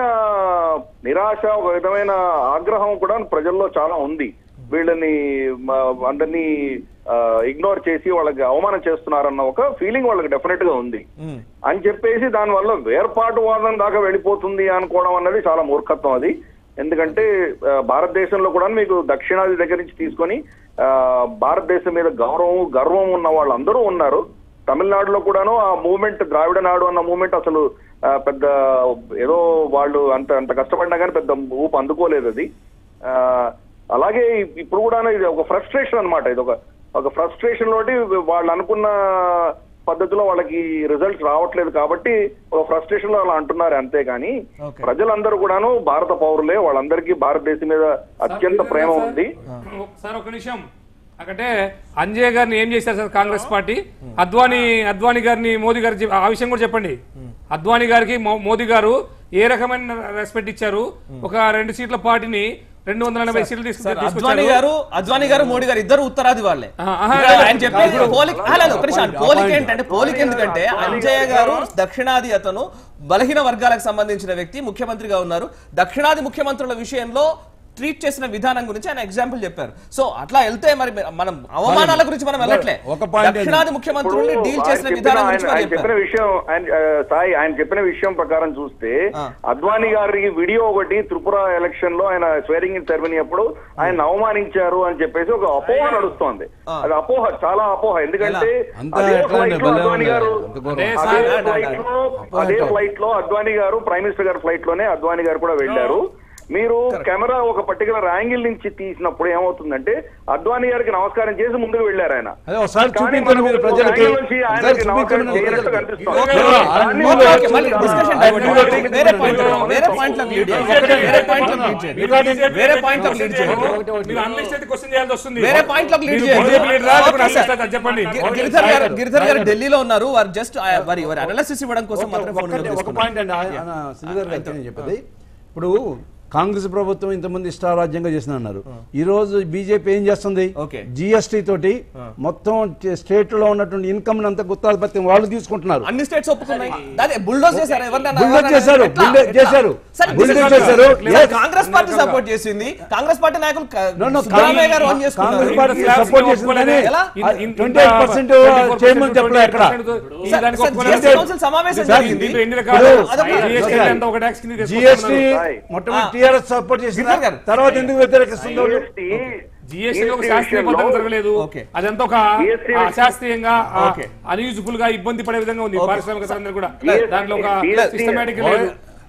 S8: నిరాశ ఒక విధమైన ఆగ్రహం కూడా ప్రజల్లో చాలా ఉంది వీళ్ళని మ- అందరినీ ఇగ్నోర్ చేసి వాళ్ళకి అవమానం చేస్తున్నారన్న ఒక ఫీలింగ్ వాళ్ళకి డెఫినెట్ గా ఉంది అని చెప్పేసి దానివల్ల వేర్పాటు వాదం దాకా వెళ్ళిపోతుంది అనుకోవడం అన్నది చాలా మూర్ఖత్వం అది ఎందుకంటే ఆ, భారతదేశంలో కూడా మీకు దక్షిణాది దగ్గర నుంచి తీసుకొని ఆ, భారతదేశం మీద గౌరవం గర్వం ఉన్న వాళ్ళందరూ ఉన్నారు తమిళనాడులో కూడాను ఆ మూమెంట్ ద్రావిడ నాడు అన్న మూమెంట్ అసలు ఆ, పెద్ద ఏదో వాళ్ళు అంత అంత కష్టపడినా కానీ పెద్ద ఊపు అందుకోలేదు అది ఆ, అలాగే ఇప్పుడు కూడా ఇది ఒక ఫ్రస్ట్రేషన్ అన్నమాట ఇది ఒక ఒక ఫ్రస్ట్రేషన్ తోటి వాళ్ళు అనుకున్న పద్ధతిలో వాళ్ళకి రిజల్ట్స్ రావట్లేదు కాబట్టి ఒక ఫ్రస్ట్రేషన్ లో అలా అంటున్నారు అంతే కానీ
S1: Okay.
S8: ప్రజలందరూ కూడాను భారత పౌరులే వాళ్ళందరికీ భారతదేశం మీద అత్యంత ప్రేమ ఉంది
S7: సార్ ఒక నిమిషం అంటే అంజయ్ గారిని ఏం చేశారు sir Congress party Advani Advani గారిని మోదీ గారు చెప్- ఆ విషయం కూడా చెప్పండి అద్వానీ గారికి మో- మోదీ గారు ఏ రకమైన రెస్పెక్ట్ ఇచ్చారు ఒక రెండు సీట్ల పార్టీని రెండు వందల ఎనభై సీట్లు తీసుకు-
S1: సార్ అద్వానీ
S7: తీసుకొచ్చారు
S1: గారు అద్వానీ గారు మోడీ గారు ఇద్దరు ఉత్తరాది వాళ్ళే
S7: ఆహా, ఆహా,
S1: ఇక్కడ ఆయన చెప్పేది పోలిక ఆ, లేదు, ఒక్క నిమిషం. పోలిక ఏంటంటే పోలిక ఎందుకంటే అంజయ్య గారు దక్షిణాది అతను బలహీన వర్గాలకు సంబంధించిన వ్యక్తి ముఖ్యమంత్రిగా ఉన్నారు దక్షిణాది ముఖ్యమంత్రుల విషయంలో ట్రీట్ చేసిన విధానం గురించి ఆయన ఎగ్జాంపుల్ చెప్పారు సో అట్లా వెళ్తే మరి మనం అవమానాల గురించి మనం వెళ్ళట్లే
S5: ఒక point ఏంటి?
S1: దక్షిణాది ముఖ్యమంత్రుల్ని
S8: ఇప్పుడు
S1: డీల్
S8: ఆయన
S1: చేసిన
S8: చెప్పిన-
S1: విధానం గురించి
S8: ఆయన-
S1: వాళ్ళు
S8: ఆయన చెప్పిన
S1: చెప్పారు
S8: విషయం ఆయన ఆ, సాయి ఆయన చెప్పిన విషయం ప్రకారం చూస్తే
S1: ఆ.
S8: అద్వానీ గారికి వీడియో ఒకటి త్రిపుర ఎలక్షన్ లో ఆయన స్వేరింగ్ ఇన్ సెరమనీ అప్పుడు ఆయన అవమానించారు అని చెప్పేసి ఒక అపోహ నడుస్తోంది
S1: ఆ.
S8: అది అపోహ చాలా అపోహ ఎందుకంటే
S5: అంతా
S8: అదే
S5: ఎట్లా
S8: ఫ్లైట్
S5: అండి,
S8: లో
S5: భలే
S8: అద్వానీ
S5: ఉంది.
S8: గారు
S5: అంత ఘోరం.
S7: అదే
S8: అదే
S7: సార్,
S8: ఫ్లైట్ లో అదే ఫ్లైట్ లో అద్వానీ గారు ప్రైమ్ మినిస్టర్ గారి ఫ్లైట్ లోనే అద్వానీ గారు కూడా వెళ్ళారు మీరు కెమెరా ఒక పర్టికులర్ యాంగిల్ నుంచి తీసినప్పుడు ఏమవుతుందంటే అద్వానీ గారికి నమస్కారం చేసి ముందుకు వెళ్ళారు ఆయన
S5: అదే ఒకసారి
S8: కానీ
S5: చూపించండి
S8: మనం
S5: మీరు
S8: ఒక
S5: ప్రజలకి.
S8: యాంగిల్ నుంచి ఆయనకి
S5: ఒకసారి
S8: నమస్కారం
S5: చూపించండి
S8: చేయనట్టు
S5: ప్రజలకి.
S8: కనిపిస్తోంది.
S1: ఓకే,
S5: ఓకే,
S8: దాన్ని
S5: ఓకే,
S8: కూడా
S1: ఓకే, మళ్ళీ discussion divert చేయండి. వేరే పాయింట్ వేరే పాయింట్ లో లీడ్ చేయండి వేరే పాయింట్ లో లీడ్ చేయండి వేరే పాయింట్ లో లీడ్ చేయండి
S7: మీరు అనలిస్ట్ అయితే క్వశ్చన్ చేయాల్సి వస్తుంది
S1: వేరే పాయింట్ లో లీడ్
S7: మీరు
S1: చేయండి
S7: BJP leader ఆ, లేకపోతే
S1: ఓకే,
S7: analyst
S1: సార్.
S7: ఆ? చెప్పండి
S1: గి- గిరిధర్ గారు గిరిధర్ గారు ఢిల్లీలో ఉన్నారు వారు జస్ట్ వారి వారి అనాలిసిస్ ఇవ్వడం కోసం
S5: ఓకే,
S1: మాత్రం ఫోన్
S5: ఒక్కటే ఒక
S1: తీసుకున్నారు.
S5: పాయింట్ అండి ఆయన- ఆయన శ్రీధర్ గారు నేను చెప్పేది ఇప్పుడు కాంగ్రెస్ ప్రభుత్వం ఇంతమంది ఇష్టారాజ్యంగా చేసిన అన్నారు ఈ రోజు బీజేపీ ఏం చేస్తుంది
S1: ఓకే.
S5: జిఎస్టీ తోటి మొత్తం స్టేట్ లో ఉన్నటువంటి ఇన్కమ్ అంతా గుత్తాధిపత్యం వాళ్ళు తీసుకుంటున్నారు
S1: అన్ని స్టేట్స్ ఒప్పుకున్నాయి అదే బుల్డోజ్ చేశారు ఎవరినైనా
S5: బుల్డోజ్
S1: ఎవరినైనా
S5: చేశారు,
S1: ఎట్లా?
S5: బుల్డోజ్
S1: ఎట్లా?
S5: చేశారు.
S1: సరే,
S5: బుల్డోజ్
S1: this is
S5: చేశారు.
S1: not-
S5: Yes.
S1: Congress party support చేసింది కాంగ్రెస్ పార్టీ నాయకులు క-
S5: No, no,
S1: సిద్ధరామయ్య గారు ఓన్
S5: కాంగ్రెస్
S1: చేసుకున్నారు
S5: పార్టీ
S7: ఇంత
S5: సపోర్ట్
S7: స్లాబ్స్
S5: చేసింది కానీ
S1: ఎలా?
S5: ట్వంటీ ఎయిట్ పర్సెంట్ చేయమని చెప్పలేదు ఎక్కడ
S1: సార్, సార్, GST కౌన్సిల్ సమావేశం
S5: సార్,
S1: జరిగింది.
S7: దీంట్లో ఎన్ని రకాలు
S1: అదొక-
S7: GST అంటే ఒక ట్యాక్స్ కింద
S5: జిఎస్టీ
S7: తీసుకొస్తున్నారు.
S5: మొట్టమొదటి
S1: ఆ.
S5: టీఆర్ఎస్ సపోర్ట్ చేసింది
S1: గిరిధర్ గారు.
S5: తర్వాత ఎందుకు వ్యతిరేకిస్తుందో
S8: GST
S7: జిఎస్టీ ఒక
S8: GST
S7: శాస్త్రీయ
S8: విషయంలో
S7: పద్ధతి జరగలేదు
S1: ఓకే.
S7: అదంతా ఒక
S8: GST
S7: అశాస్త్రీయంగా
S1: ఓకే.
S7: అన్యూజుఫుల్ గా ఇబ్బంది పడే విధంగా ఉంది
S1: ఓకే.
S7: పారిశ్రామికవేత్తలందరూ కూడా
S8: GST
S7: దాంట్లో ఒక
S8: GST
S7: సిస్టమేటిక్ లేదు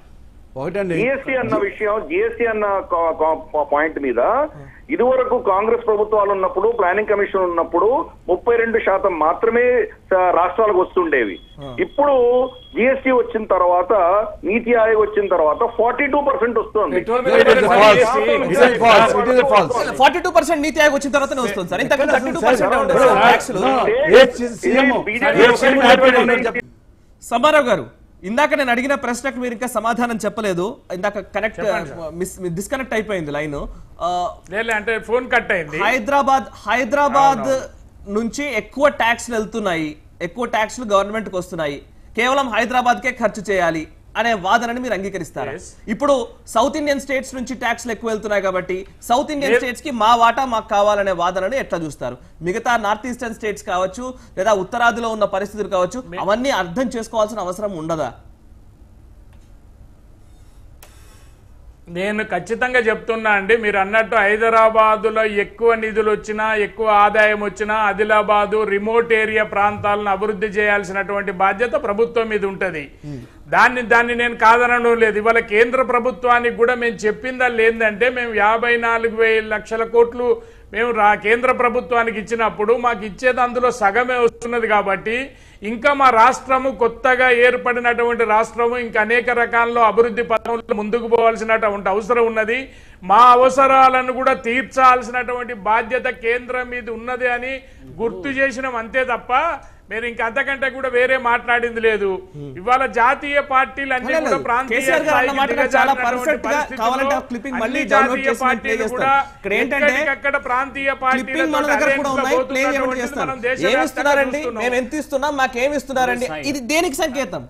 S5: ఒకటండి
S8: జిఎస్టీ అన్న విషయం జిఎస్టీ అన్న కా- కా- పాయింట్ మీద ఇదివరకు కాంగ్రెస్ ప్రభుత్వాలు ఉన్నప్పుడు ప్లానింగ్ కమిషన్ ఉన్నప్పుడు ముప్పై రెండు శాతం మాత్రమే స- రాష్ట్రాలకు వస్తుండేవి ఇప్పుడు జిఎస్టీ వచ్చిన తర్వాత నీతి ఆయోగ్ వచ్చిన తర్వాత ఫార్టీ టూ పర్సెంట్ వస్తుంది
S7: petrol
S5: It is a false. It is a false. It is a false.
S1: Forty two percent Niti Aayog వచ్చిన తర్వాతనే వస్తుంది సార్ ఇంతకు థర్టీ టూ పర్సెంట్ ఉండేది
S5: Bro,
S1: సార్ ట్యాక్స్లు.
S5: no, ఏ సీఎం ఏ సీఎం హ్యాపీ ఉండదు చెప్పండి.
S1: సమారావు గారు ఇందాక నేను అడిగిన ప్రశ్నకు మీరు ఇంకా సమాధానం చెప్పలేదు ఇందాక కనెక్ట్ డిస్కనెక్ట్ అయిపోయింది లైన్
S6: లేదు అంటే ఫోన్ కట్ అయింది
S1: హైదరాబాద్ హైదరాబాద్ నుంచి ఎక్కువ ట్యాక్స్లు వెళ్తున్నాయి ఎక్కువ ట్యాక్స్లు గవర్నమెంట్ కి వస్తున్నాయి కేవలం హైదరాబాద్ కే ఖర్చు చేయాలి అనే వాదనని మీరు అంగీకరిస్తారా
S6: Yes.
S1: ఇప్పుడు సౌత్ ఇండియన్ స్టేట్స్ నుంచి ట్యాక్స్లు ఎక్కువ వెళ్తున్నాయి కాబట్టి సౌత్ ఇండియన్ స్టేట్స్ కి మా వాటా మాకు కావాలనే వాదనని ఎట్లా చూస్తారు మిగతా నార్త్ ఈస్టర్న్ స్టేట్స్ కావచ్చు లేదా ఉత్తరాదిలో ఉన్న పరిస్థితులు కావచ్చు అవన్నీ అర్థం చేసుకోవాల్సిన అవసరం ఉండదా
S6: నేను ఖచ్చితంగా చెప్తున్నా అండి మీరు అన్నట్టు హైదరాబాదులో ఎక్కువ నిధులు వచ్చినా ఎక్కువ ఆదాయం వచ్చినా ఆదిలాబాదు రిమోట్ ఏరియా ప్రాంతాలను అభివృద్ధి చేయాల్సినటువంటి బాధ్యత ప్రభుత్వం మీద ఉంటది దాన్ని దాన్ని నేను కాదనడం లేదు ఇవాళ కేంద్ర ప్రభుత్వానికి కూడా మేము చెప్పిందా ఏంటంటే మేము యాభై నాలుగు వేల లక్షల కోట్లు మేము రా కేంద్ర ప్రభుత్వానికి ఇచ్చినప్పుడు మాకు ఇచ్చేది అందులో సగమే వస్తున్నది కాబట్టి ఇంకా మా రాష్ట్రము కొత్తగా ఏర్పడినటువంటి రాష్ట్రము ఇంకా అనేక రకాల్లో అభివృద్ధి పథంలో ముందుకు పోవాల్సినటువంటి అవసరం ఉన్నది మా అవసరాలను కూడా తీర్చాల్సినటువంటి బాధ్యత కేంద్రం మీద ఉన్నది అని గుర్తు చేసినాం అంతే తప్ప మీరు ఇంకా అంతకంటే కూడా వేరే మాట్లాడింది లేదు ఇవాళ జాతీయ పార్టీలు అన్ని
S1: లేదు,
S6: కూడా
S1: లేదు.
S6: ప్రాంతీయ
S1: కేసీఆర్ గారు అన్న
S6: స్థాయికి
S1: మాట నాకు చాలా
S6: దిగజారినటువంటి
S1: perfect గా
S6: పరిస్థితుల్లో
S1: కావాలంటే ఆ clipping మళ్ళీ
S6: అన్ని
S1: download
S6: జాతీయ
S1: చేసి నేను play
S6: పార్టీలు
S1: చేస్తాను.
S6: కూడా
S1: ఇక్కడ ఏంటంటే
S6: ఎక్కడికక్కడ ప్రాంతీయ
S1: క్లిప్పింగ్ మన దగ్గర కూడా ఉన్నాయి ప్లే చేయమని చేస్తాను ఏమి ఇస్తున్నారండి మేము ఎంత ఇస్తున్నాం మాకు ఏమి ఇస్తున్నారండి ఇది దేనికి సంకేతం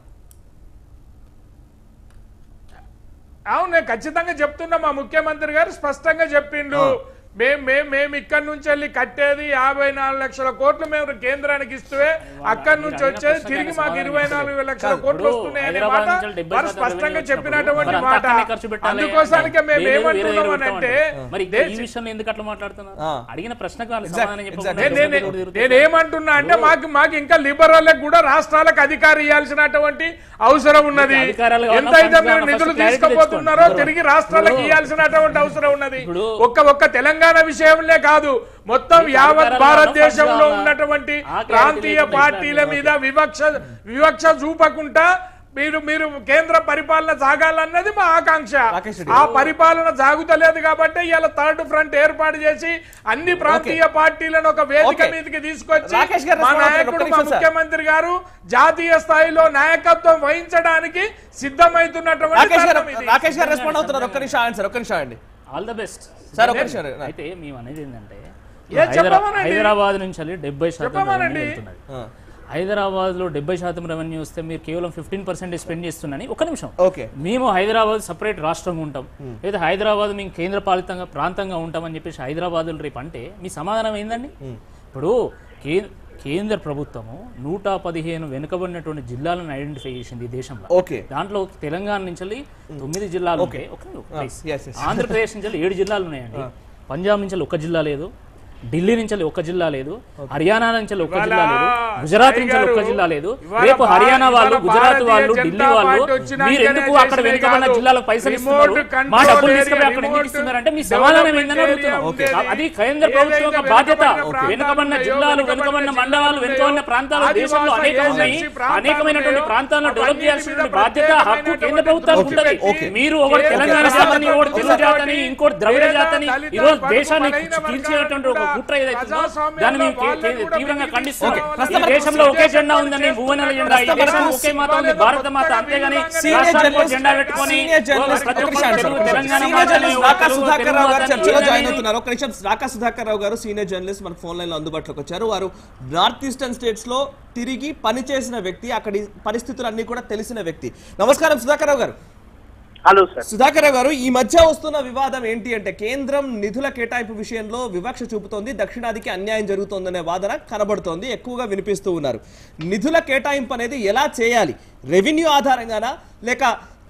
S6: అవును నేను ఖచ్చితంగా చెప్తున్నా మా ముఖ్యమంత్రి గారు స్పష్టంగా చెప్పిండు మేము మేము మేము ఇక్కడి నుంచి వెళ్ళి కట్టేది యాభై నాలుగు లక్షల కోట్లు మేము కేంద్రానికి ఇస్తే అక్కడి నుంచి వచ్చేది తిరిగి మాకు ఇరవై నాలుగు లక్షల కోట్లు వస్తున్నాయి అనే మాట వారు స్పష్టంగా చెప్పినటువంటి మాట అందుకోసానికే మేము ఏమంటున్నాం అని అంటే
S4: మరి ఈ
S6: దేశ-
S4: విషయంలో ఎందుకు అట్లా మాట్లాడుతున్నారు
S1: ఆ.
S4: అడిగిన ప్రశ్నకు వాళ్ళు
S1: Exact,
S4: సమాధానం
S1: exact.
S4: చెప్పకుండా
S6: నేను- నేను-
S4: ఎదురు తిరుగుతారు.
S6: నేను ఏమంటున్నా అంటే మాకు మాకు ఇంకా లిబరల్ కూడా రాష్ట్రాలకు అధికారం ఇవ్వాల్సినటువంటి అవసరం ఉన్నది
S4: మీకు అధికారాలు కావాలా?
S6: ఎంతైతే
S4: ఫండ్స్
S6: మీరు
S4: కావాలా?
S6: నిధులు
S4: ఫస్ట్ క్లారిటీ
S6: తీసుకుపోతున్నారో
S4: తెచ్చుకోండి.
S6: తిరిగి రాష్ట్రాలకు
S4: ఇప్పుడు-
S6: ఇవ్వాల్సినటువంటి అవసరం ఉన్నది
S4: ఇప్పుడు-
S6: ఒక్క ఒక్క తెలంగాణ విషయంలో కాదు మొత్తం
S4: మీకు
S6: యావత్
S4: అధికారాలు
S6: భారతదేశంలో
S4: కావాలా? ఫండ్స్
S6: ఉన్నటువంటి
S4: కావాలా? ఆ క్లారిటీ
S6: ప్రాంతీయ
S4: లేకుండా
S6: పార్టీల
S4: ఇట్లా
S6: మీద వివక్ష వివక్ష చూపకుండా మీరు మీరు కేంద్ర పరిపాలన సాగాలన్నది మా ఆకాంక్ష
S1: రాకేష్ రెడ్డి.
S6: ఆ పరిపాలన సాగుతలేదు కాబట్టి ఇలా థర్డ్ ఫ్రంట్ ఏర్పాటు చేసి అన్ని ప్రాంతీయ పార్టీలను ఒక వేదిక
S1: Okay.
S6: మీదకి తీసుకొచ్చి
S1: రాకేష్ గారు
S6: మా
S1: respond అవుతారు.
S6: నాయకుడు
S1: ఒక్క
S6: మా
S1: నిమిషం సార్.
S6: ముఖ్యమంత్రి గారు జాతీయ స్థాయిలో నాయకత్వం వహించడానికి సిద్ధమైతున్నటువంటి
S1: రాకేష్ గారు
S6: తరుణం ఇది.
S1: రాకేష్ గారు రెస్పాండ్ అవుతున్నారు ఒక్క నిమిషం ఆన్సర్ ఒక్క నిమిషం అండి
S4: ఆల్ ద బెస్ట్
S1: సార్ ఒక్క నిమిషం
S4: అయితే మేము అనేది ఏంటంటే
S6: ఏ చెప్పమనండి.
S4: హైదరాబాద్ నుంచి వెళ్ళి డెబ్బై శాతం
S6: చెప్పమనండి.
S4: రెవెన్యూ వెళ్తున్నది హైదరాబాద్ లో డెబ్బై శాతం రెవెన్యూ వస్తే మీరు కేవలం ఫిఫ్టీన్ పర్సెంట్ స్పెండ్ చేస్తున్నారని ఒక నిమిషం
S1: ఓకే
S4: మేము హైదరాబాద్ సపరేట్ రాష్ట్రంగా ఉంటాం లేదా హైదరాబాద్ మేము కేంద్ర పాలితంగా ప్రాంతంగా ఉంటామని చెప్పేసి హైదరాబాద్ రేపు అంటే మీ సమాధానం ఏందండి ఇప్పుడు కే కేంద్ర ప్రభుత్వము నూట పదిహేను వెనుకబడినటువంటి జిల్లాలను ఐడెంటిఫై చేసింది ఈ దేశంలో
S1: ఓకే
S4: దాంట్లో తెలంగాణ నుంచి వెళ్ళి తొమ్మిది జిల్లాలు ఉంటాయి ఒక నిమిషం, please.
S1: yes, yes.
S4: ఆంధ్రప్రదేశ్ నుంచి వెళ్ళి ఏడు జిల్లాలు ఉన్నాయండి పంజాబ్ నుంచి వెళ్ళి ఒక జిల్లా లేదు ఢిల్లీ నుంచి వెళ్ళి ఒక జిల్లా లేదు హర్యానా నుంచి వెళ్ళి ఒక జిల్లా లేదు గుజరాత్ నుంచి వెళ్ళి ఒక జిల్లా లేదు
S6: ఇవాళ
S4: రేపు
S6: భా-
S4: హర్యానా వాళ్ళు
S6: ఇవాళ
S4: గుజరాత్
S6: భారతీయ
S4: వాళ్ళు
S6: జనతా
S4: ఢిల్లీ వాళ్ళు
S6: పార్టీ వచ్చినాకనే
S4: మీరు ఎందుకు అక్కడ
S6: చేసినవి
S4: వెనుకబడిన
S6: కాదు.
S4: జిల్లాలకు పైసలు
S6: రిమోట్
S4: ఇస్తున్నారు మా
S6: కంట్రోల్
S4: డబ్బులు
S6: ఏరియా,
S4: తీసుకుపోయి అక్కడ ఎందుకు
S6: రిమోట్
S4: ఇస్తున్నారంటే మీ సమాధానం ఏందని
S6: డెవలప్మెంట్
S4: అడుగుతున్నాం
S6: ఏరియా ఉండేది.
S4: అది కేంద్ర ప్రభుత్వం యొక్క
S6: ఏదైతే
S4: బాధ్యత
S6: వెనుకబడిన
S4: వెనుకబడిన
S6: ప్రాంతాలు
S4: జిల్లాలు
S6: ఉన్నాయో,
S4: వెనుకబడిన
S6: వెనుకబడిన
S4: మండలాలు వెనుకబడిన ప్రాంతాలు
S6: ఆదివాసీ
S4: దేశంలో అనేక ఉన్నాయి
S6: ఏజెన్సీ ప్రాంతాలు
S4: అనేకమైనటువంటి
S6: ఉన్నాయో,
S4: ప్రాంతాలను డెవలప్
S6: అవన్నిటి
S4: చేయాల్సిన
S6: మీద
S4: బాధ్యత హక్కు
S6: ప్రత్యేకమైనటువంటి
S4: కేంద్ర ప్రభుత్వానికి
S6: దృష్టి
S4: ఉంటుంది
S6: పెట్టి
S4: మీరు ఒకటి
S6: కేంద్ర
S4: తెలంగాణ
S6: ప్రభుత్వం
S4: జాతని ఒకటి తెలుగు జాతని ఇంకోటి ద్రవిడ
S6: పేద,
S4: జాతని
S6: దళిత,
S4: ఈ రోజు
S6: బడుగు,
S4: దేశాన్ని
S6: బలహీన
S4: తీర్చేటువంటి ఒక
S6: వర్గాలను
S4: కుట్ర ఏదైతుందో
S6: ప్రజాస్వామ్యంలో
S4: దాన్ని మేము కే-
S6: వాళ్ళని
S4: కే-
S6: కూడా
S4: తీవ్రంగా
S6: బయటికి
S4: ఖండిస్తున్నాం
S6: తీసుకురావాలని
S4: ఈ దేశంలో ఒకే జెండా ఉందని భువనల జెండా ఈ
S1: ప్రస్తుతం
S4: దేశంలో
S1: మనకు
S4: ఒకే మాత ఉంది భారత మాత అంతేగాని
S1: సీనియర్
S4: రాష్ట్రానికి ఒక
S1: జర్నలిస్ట్
S4: జెండా పెట్టుకొని
S1: సీనియర్ జర్నలిస్ట్
S4: ప్రతి
S1: ఒక్క
S4: ఒక్కరు
S1: నిమిషం
S4: తెలుగు,
S1: ఆన్సర్.
S4: తెలంగాణ
S1: సీనియర్
S4: మాతని,
S1: జర్నలిస్ట్ రాకా
S4: తెలుగు,
S1: సుధాకర్
S4: తెలుగు
S1: రావు గారు
S4: మాతని
S1: చర్చలో
S4: ఏదని-
S1: జాయిన్ అవుతున్నారు ఒక నిమిషం రాకా సుధాకర్ రావు గారు సీనియర్ జర్నలిస్ట్ మన ఫోన్ లైన్ లో అందుబాటులోకి వచ్చారు వారు నార్త్ ఈస్టర్న్ స్టేట్స్ లో తిరిగి పనిచేసిన వ్యక్తి అక్కడి పరిస్థితులు అన్ని కూడా తెలిసిన వ్యక్తి నమస్కారం సుధాకర్ రావు గారు
S9: హలో సార్
S1: సుధాకర్ రావు గారు ఈ మధ్య వస్తున్న వివాదం ఏంటి అంటే కేంద్రం నిధుల కేటాయింపు విషయంలో వివక్ష చూపుతోంది దక్షిణాదికి అన్యాయం జరుగుతోందనే వాదన కనబడుతోంది ఎక్కువగా వినిపిస్తూ ఉన్నారు నిధుల కేటాయింపు అనేది ఎలా చేయాలి రెవెన్యూ ఆధారంగానా లేక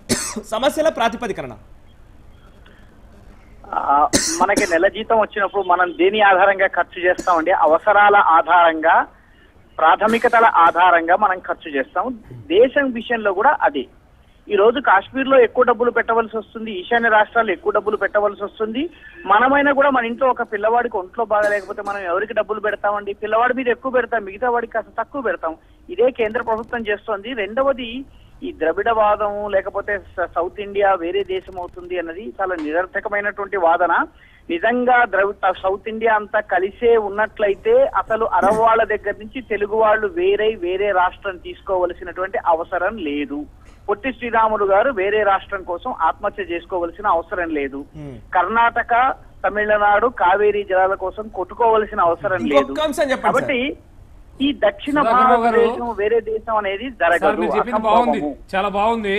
S1: సమస్యల ప్రాతిపదికన
S9: ఆ, మనకి నెల జీతం వచ్చినప్పుడు మనం దేని ఆధారంగా ఖర్చు చేస్తామండి అవసరాల ఆధారంగా ప్రాథమికతల ఆధారంగా మనం ఖర్చు చేస్తాం దేశం విషయంలో కూడా అదే ఈ రోజు కాశ్మీర్ లో ఎక్కువ డబ్బులు పెట్టవలసి వస్తుంది ఈశాన్య రాష్ట్రాల్లో ఎక్కువ డబ్బులు పెట్టవలసి వస్తుంది మనమైనా కూడా మన ఇంట్లో ఒక పిల్లవాడికి ఒంట్లో బాగా లేకపోతే మనం ఎవరికి డబ్బులు పెడతామండి పిల్లవాడి మీద ఎక్కువ పెడతాం మిగతా వాడికి కాస్త తక్కువ పెడతాం ఇదే కేంద్ర ప్రభుత్వం చేస్తోంది రెండవది ఈ ద్రవిడవాదం లేకపోతే స- సౌత్ ఇండియా వేరే దేశం అవుతుంది అన్నది చాలా నిరర్థకమైనటువంటి వాదన నిజంగా ద్రవిడ సౌత్ ఇండియా అంతా కలిసే ఉన్నట్లయితే అసలు అరబ్ వాళ్ళ దగ్గర నుంచి తెలుగు వాళ్ళు వేరే వేరే రాష్ట్రం తీసుకోవలసినటువంటి అవసరం లేదు పొట్టి శ్రీరాములు గారు వేరే రాష్ట్రం కోసం ఆత్మహత్య చేసుకోవలసిన అవసరం లేదు కర్ణాటక తమిళనాడు కావేరీ జలాల కోసం కొట్టుకోవలసిన అవసరం లేదు
S1: ఇంకొక అంశం చెప్పండి
S9: కాబట్టి ఈ దక్షిణ
S7: సుధాకర్ రావు గారు,
S9: భారతదేశం వేరే దేశం అనేది
S7: సార్
S9: జరగదు
S7: మీరు చెప్పింది బాగుంది
S9: అసంభవము.
S7: చాలా బాగుంది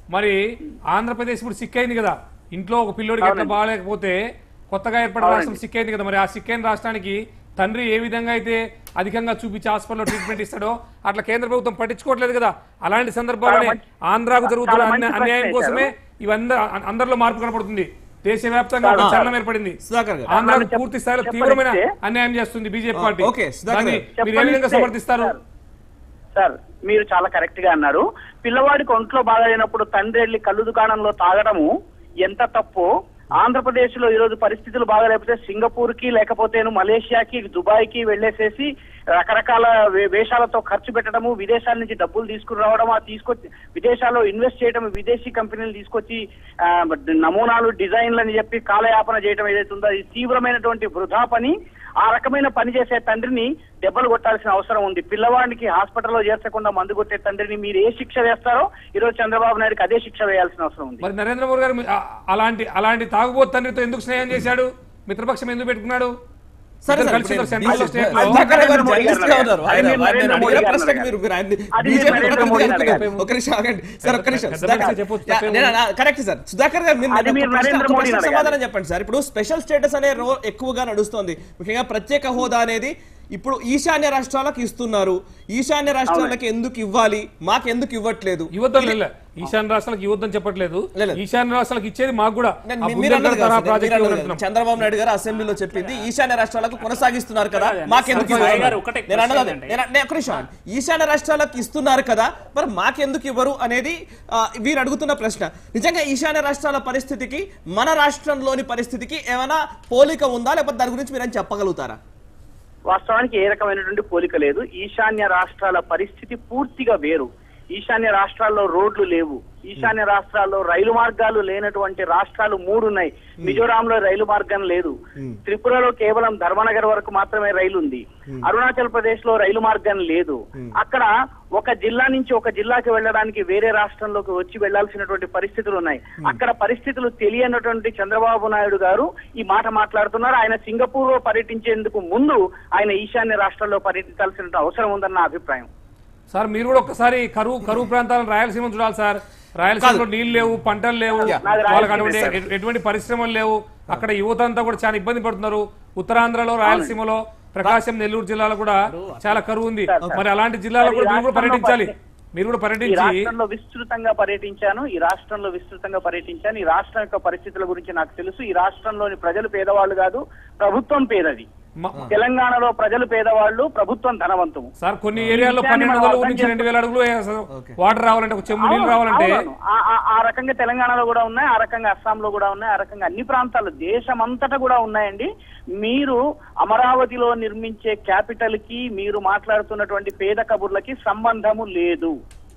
S7: మరి ఆంధ్రప్రదేశ్ ఇప్పుడు సిక్ అయింది కదా ఇంట్లో ఒక పిల్లోడికి ఎట్లా బాగాలేకపోతే కొత్తగా ఏర్పడిన రాష్ట్రం సిక్ అయింది కదా మరి ఆ సిక్ అయిన రాష్ట్రానికి తండ్రి ఏ విధంగా అయితే అధికంగా చూపించి హాస్పిటల్లో ట్రీట్మెంట్ ఇస్తాడో అట్లా కేంద్ర ప్రభుత్వం పట్టించుకోవట్లేదు కదా అలాంటి సందర్భాల్లోనే
S9: చాలా మంచి-
S7: ఆంధ్రాకు జరుగుతున్న
S9: చాలా మంచి
S7: అన్య- అన్యాయం
S9: ప్రశ్న
S7: కోసమే ఇవందరూ అందరిలో మార్పు కనపడుతుంది దేశవ్యాప్తంగా ఒక చలనం ఏర్పడింది
S1: సుధాకర్ గారు
S7: ఆంధ్రాకు
S9: నన్ను
S7: పూర్తి స్థాయిలో
S9: చెప్ప-
S7: తీవ్రమైన
S9: చెప్పనిస్తే-
S7: అన్యాయం చేస్తుంది బీజేపీ
S1: ఆ,
S7: పార్టీ
S1: ఓకే, సుధాకర్
S7: దాన్ని
S1: గారు.
S7: మీరు ఏ విధంగా
S9: చెప్పనిస్తే-
S7: సమర్థిస్తారు
S9: సార్, సార్ మీరు చాలా కరెక్ట్ గా అన్నారు పిల్లవాడికి ఒంట్లో బాగాలేనప్పుడు తండ్రి వెళ్ళి కళ్ళు దుకాణంలో తాగడము ఎంత తప్పు ఆంధ్రప్రదేశ్ లో ఈరోజు పరిస్థితులు బాగాలేకపోతే సింగపూర్ కి లేకపోతేను మలేషియాకి దుబాయ్ కి వెళ్ళేసేసి రకరకాల వే- వేషాలతో ఖర్చు పెట్టడము విదేశాల నుంచి డబ్బులు తీసుకుని రావడం ఆ తీసుకొచ్చి విదేశాల్లో ఇన్వెస్ట్ చేయడం విదేశీ కంపెనీలు తీసుకొచ్చి ఆ, నమూనాలు డిజైన్లు అని చెప్పి కాలయాపన చేయడం ఏదైతే ఉందో అది తీవ్రమైనటువంటి వృధా పని ఆ రకమైన పని చేసే తండ్రిని దెబ్బలు కొట్టాల్సిన అవసరం ఉంది పిల్లవాడికి హాస్పిటల్లో చేర్చకుండా మందు కొట్టే తండ్రిని మీరు ఏ శిక్ష వేస్తారో ఈరోజు చంద్రబాబు నాయుడుకి అదే శిక్ష వేయాల్సిన అవసరం ఉంది
S7: మరి నరేంద్ర మోడీ గారు మీ- ఆ- అలాంటి అలాంటి తాగుబోతు తండ్రితో ఎందుకు స్నేహం చేశాడు మిత్రపక్షం ఎందుకు పెట్టుకున్నాడు
S1: సరే
S7: ఇద్దరు
S1: సార్,
S7: కలిసి
S1: ఇప్పుడు
S7: ఉన్నారు సెంట్రల్
S1: బీ-
S7: స్టేట్ లో.
S1: సుధాకర్ గారు
S9: నరేంద్ర మోడీ
S1: జర్నలిస్ట్ గా
S9: గారు
S1: ఉన్నారు.
S9: అది
S1: ఆయన-
S9: మీరు
S1: ఆయన
S9: నరేంద్ర
S1: అడిగిన
S9: మోడీ గారు
S1: ప్రశ్నకి
S9: అడగాలి.
S1: మీరు- మీరు ఆయన్ని
S9: అది
S1: బీజేపీ
S9: మీరు నరేంద్ర
S1: ప్రతినిధి
S9: మోడీ గారు
S1: అనుకున్నారు.
S9: అడగాలి.
S1: ఒక నిమిషం ఆగండి సార్ ఒక్క నిమిషం
S7: పెద్ద
S1: సుధాకర్
S7: మనిషి చెప్పొచ్చు,
S1: యా,
S7: తప్పేం
S1: నేను-
S7: ఉంది.
S1: నా- కరెక్ట్ సార్ సుధాకర్ గారు మీరు
S9: అది
S1: ఒక
S9: మీరు
S1: ప్రశ్న-
S9: నరేంద్ర
S1: ఒక
S9: మోడీని
S1: ప్రశ్నకు
S9: అడగాలి.
S1: సమాధానం చెప్పండి సార్ ఇప్పుడు స్పెషల్ స్టేటస్ అనే రో ఎక్కువగా నడుస్తోంది ముఖ్యంగా ప్రత్యేక హోదా అనేది ఇప్పుడు ఈశాన్య రాష్ట్రాలకు ఇస్తున్నారు ఈశాన్య రాష్ట్రాలకు ఎందుకు ఇవ్వాలి మాకు ఎందుకు ఇవ్వట్లేదు
S7: యువతలు లే- ఈశాన్య రాష్ట్రాలకు యువతని చెప్పట్లేదు
S1: లేదు.
S7: ఈశాన్య రాష్ట్రాలకు ఇచ్చేది మాకు కూడా
S1: నేను-
S7: ఆ
S1: మీ- మీరు
S7: బుందేల్ఖండ్
S1: అన్నది కాదు
S7: తరహా
S1: సార్, మీరు
S7: ప్రాజెక్టు
S1: అన్నది
S7: ఇవ్వాలంటున్నాం.
S1: కాదు. చంద్రబాబు నాయుడు గారు అసెంబ్లీలో చెప్పింది ఈశాన్య రాష్ట్రాలకు కొనసాగిస్తున్నారు కదా మాకెందుకు
S4: సార్,
S1: ఇవ్వరు?
S4: గారు ఒకటే
S1: నేను అన్నది అదే.
S4: question
S1: నేను- నేను ఒక నిమిషం. ఈశాన్య రాష్ట్రాలకు ఇస్తున్నారు కదా మరి మాకెందుకు ఇవ్వరు అనేది ఆ, వీరు అడుగుతున్న ప్రశ్న నిజంగా ఈశాన్య రాష్ట్రాల పరిస్థితికి మన రాష్ట్రంలోని పరిస్థితికి ఏమైనా పోలిక ఉందా లేకపోతే దాని గురించి మీరు ఏమైనా చెప్పగలుగుతారా
S9: వాస్తవానికి ఏ రకమైనటువంటి పోలిక లేదు ఈశాన్య రాష్ట్రాల పరిస్థితి పూర్తిగా వేరు ఈశాన్య రాష్ట్రాల్లో రోడ్లు లేవు ఈశాన్య రాష్ట్రాల్లో రైలు మార్గాలు లేనటువంటి రాష్ట్రాలు మూడు ఉన్నాయి మిజోరాంలో రైలు మార్గం లేదు త్రిపురలో కేవలం ధర్మనగర్ వరకు మాత్రమే రైలు ఉంది అరుణాచల్ ప్రదేశ్ లో రైలు మార్గం లేదు అక్కడ ఒక జిల్లా నుంచి ఒక జిల్లాకి వెళ్ళడానికి వేరే రాష్ట్రంలోకి వచ్చి వెళ్లాల్సినటువంటి పరిస్థితులు ఉన్నాయి అక్కడ పరిస్థితులు తెలియనటువంటి చంద్రబాబు నాయుడు గారు ఈ మాట మాట్లాడుతున్నారు ఆయన సింగపూర్ లో పర్యటించేందుకు ముందు ఆయన ఈశాన్య రాష్ట్రాల్లో పర్యటించాల్సిన అవసరం ఉందన్న నా అభిప్రాయం
S7: సార్ మీరు కూడా ఒక్కసారి కరువు కరువు ప్రాంతాలను రాయలసీమ చూడాలి సార్ రాయలసీమలో నీళ్లు లేవు పంటలు లేవు
S9: నాది
S7: వాళ్ళకి
S9: రాయలసీమ
S7: అటువంటి
S9: సార్.
S7: ఎటు- ఎటువంటి పరిశ్రమలు లేవు అక్కడ యువత అంతా కూడా చాలా ఇబ్బంది పడుతున్నారు ఉత్తరాంధ్రలో రాయలసీమలో ప్రకాశం నెల్లూరు జిల్లాలో కూడా చాలా కరువు ఉంది మరి అలాంటి జిల్లాలో
S9: మరి
S7: కూడా
S9: ఈ
S7: మీరు కూడా
S9: రాష్ట్రంలో
S7: పర్యటించాలి
S9: పర్య-
S7: మీరు కూడా
S9: ఈ
S7: పర్యటించి
S9: రాష్ట్రంలో విస్తృతంగా పర్యటించాను ఈ రాష్ట్రంలో విస్తృతంగా పర్యటించాను ఈ రాష్ట్రం యొక్క పరిస్థితుల గురించి నాకు తెలుసు ఈ రాష్ట్రంలోని ప్రజలు పేదవాళ్ళు కాదు ప్రభుత్వం పేదది
S7: మ-
S9: తెలంగాణలో ప్రజలు పేదవాళ్ళు ప్రభుత్వం ధనవంతము
S7: సార్ కొన్ని ఏరియాల్లో
S9: విషయాన్ని
S7: పన్నెండు
S9: మనం
S7: వందల
S9: అర్థం
S7: నుంచి రెండు వేల అడుగులు అసలు వాటర్ రావాలంటే ఒక చెంబు నీళ్ళు
S9: అవును,
S7: రావాలంటే
S9: అవును. ఆ- ఆ- ఆ రకంగా తెలంగాణలో కూడా ఉన్నాయి ఆ రకంగా అస్సాంలో కూడా ఉన్నాయి ఆ రకంగా అన్ని ప్రాంతాలు దేశం అంతటా కూడా ఉన్నాయండి మీరు అమరావతిలో నిర్మించే క్యాపిటల్ కి మీరు మాట్లాడుతున్నటువంటి పేద కబుర్లకి సంబంధము లేదు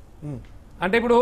S7: అంటే ఇప్పుడు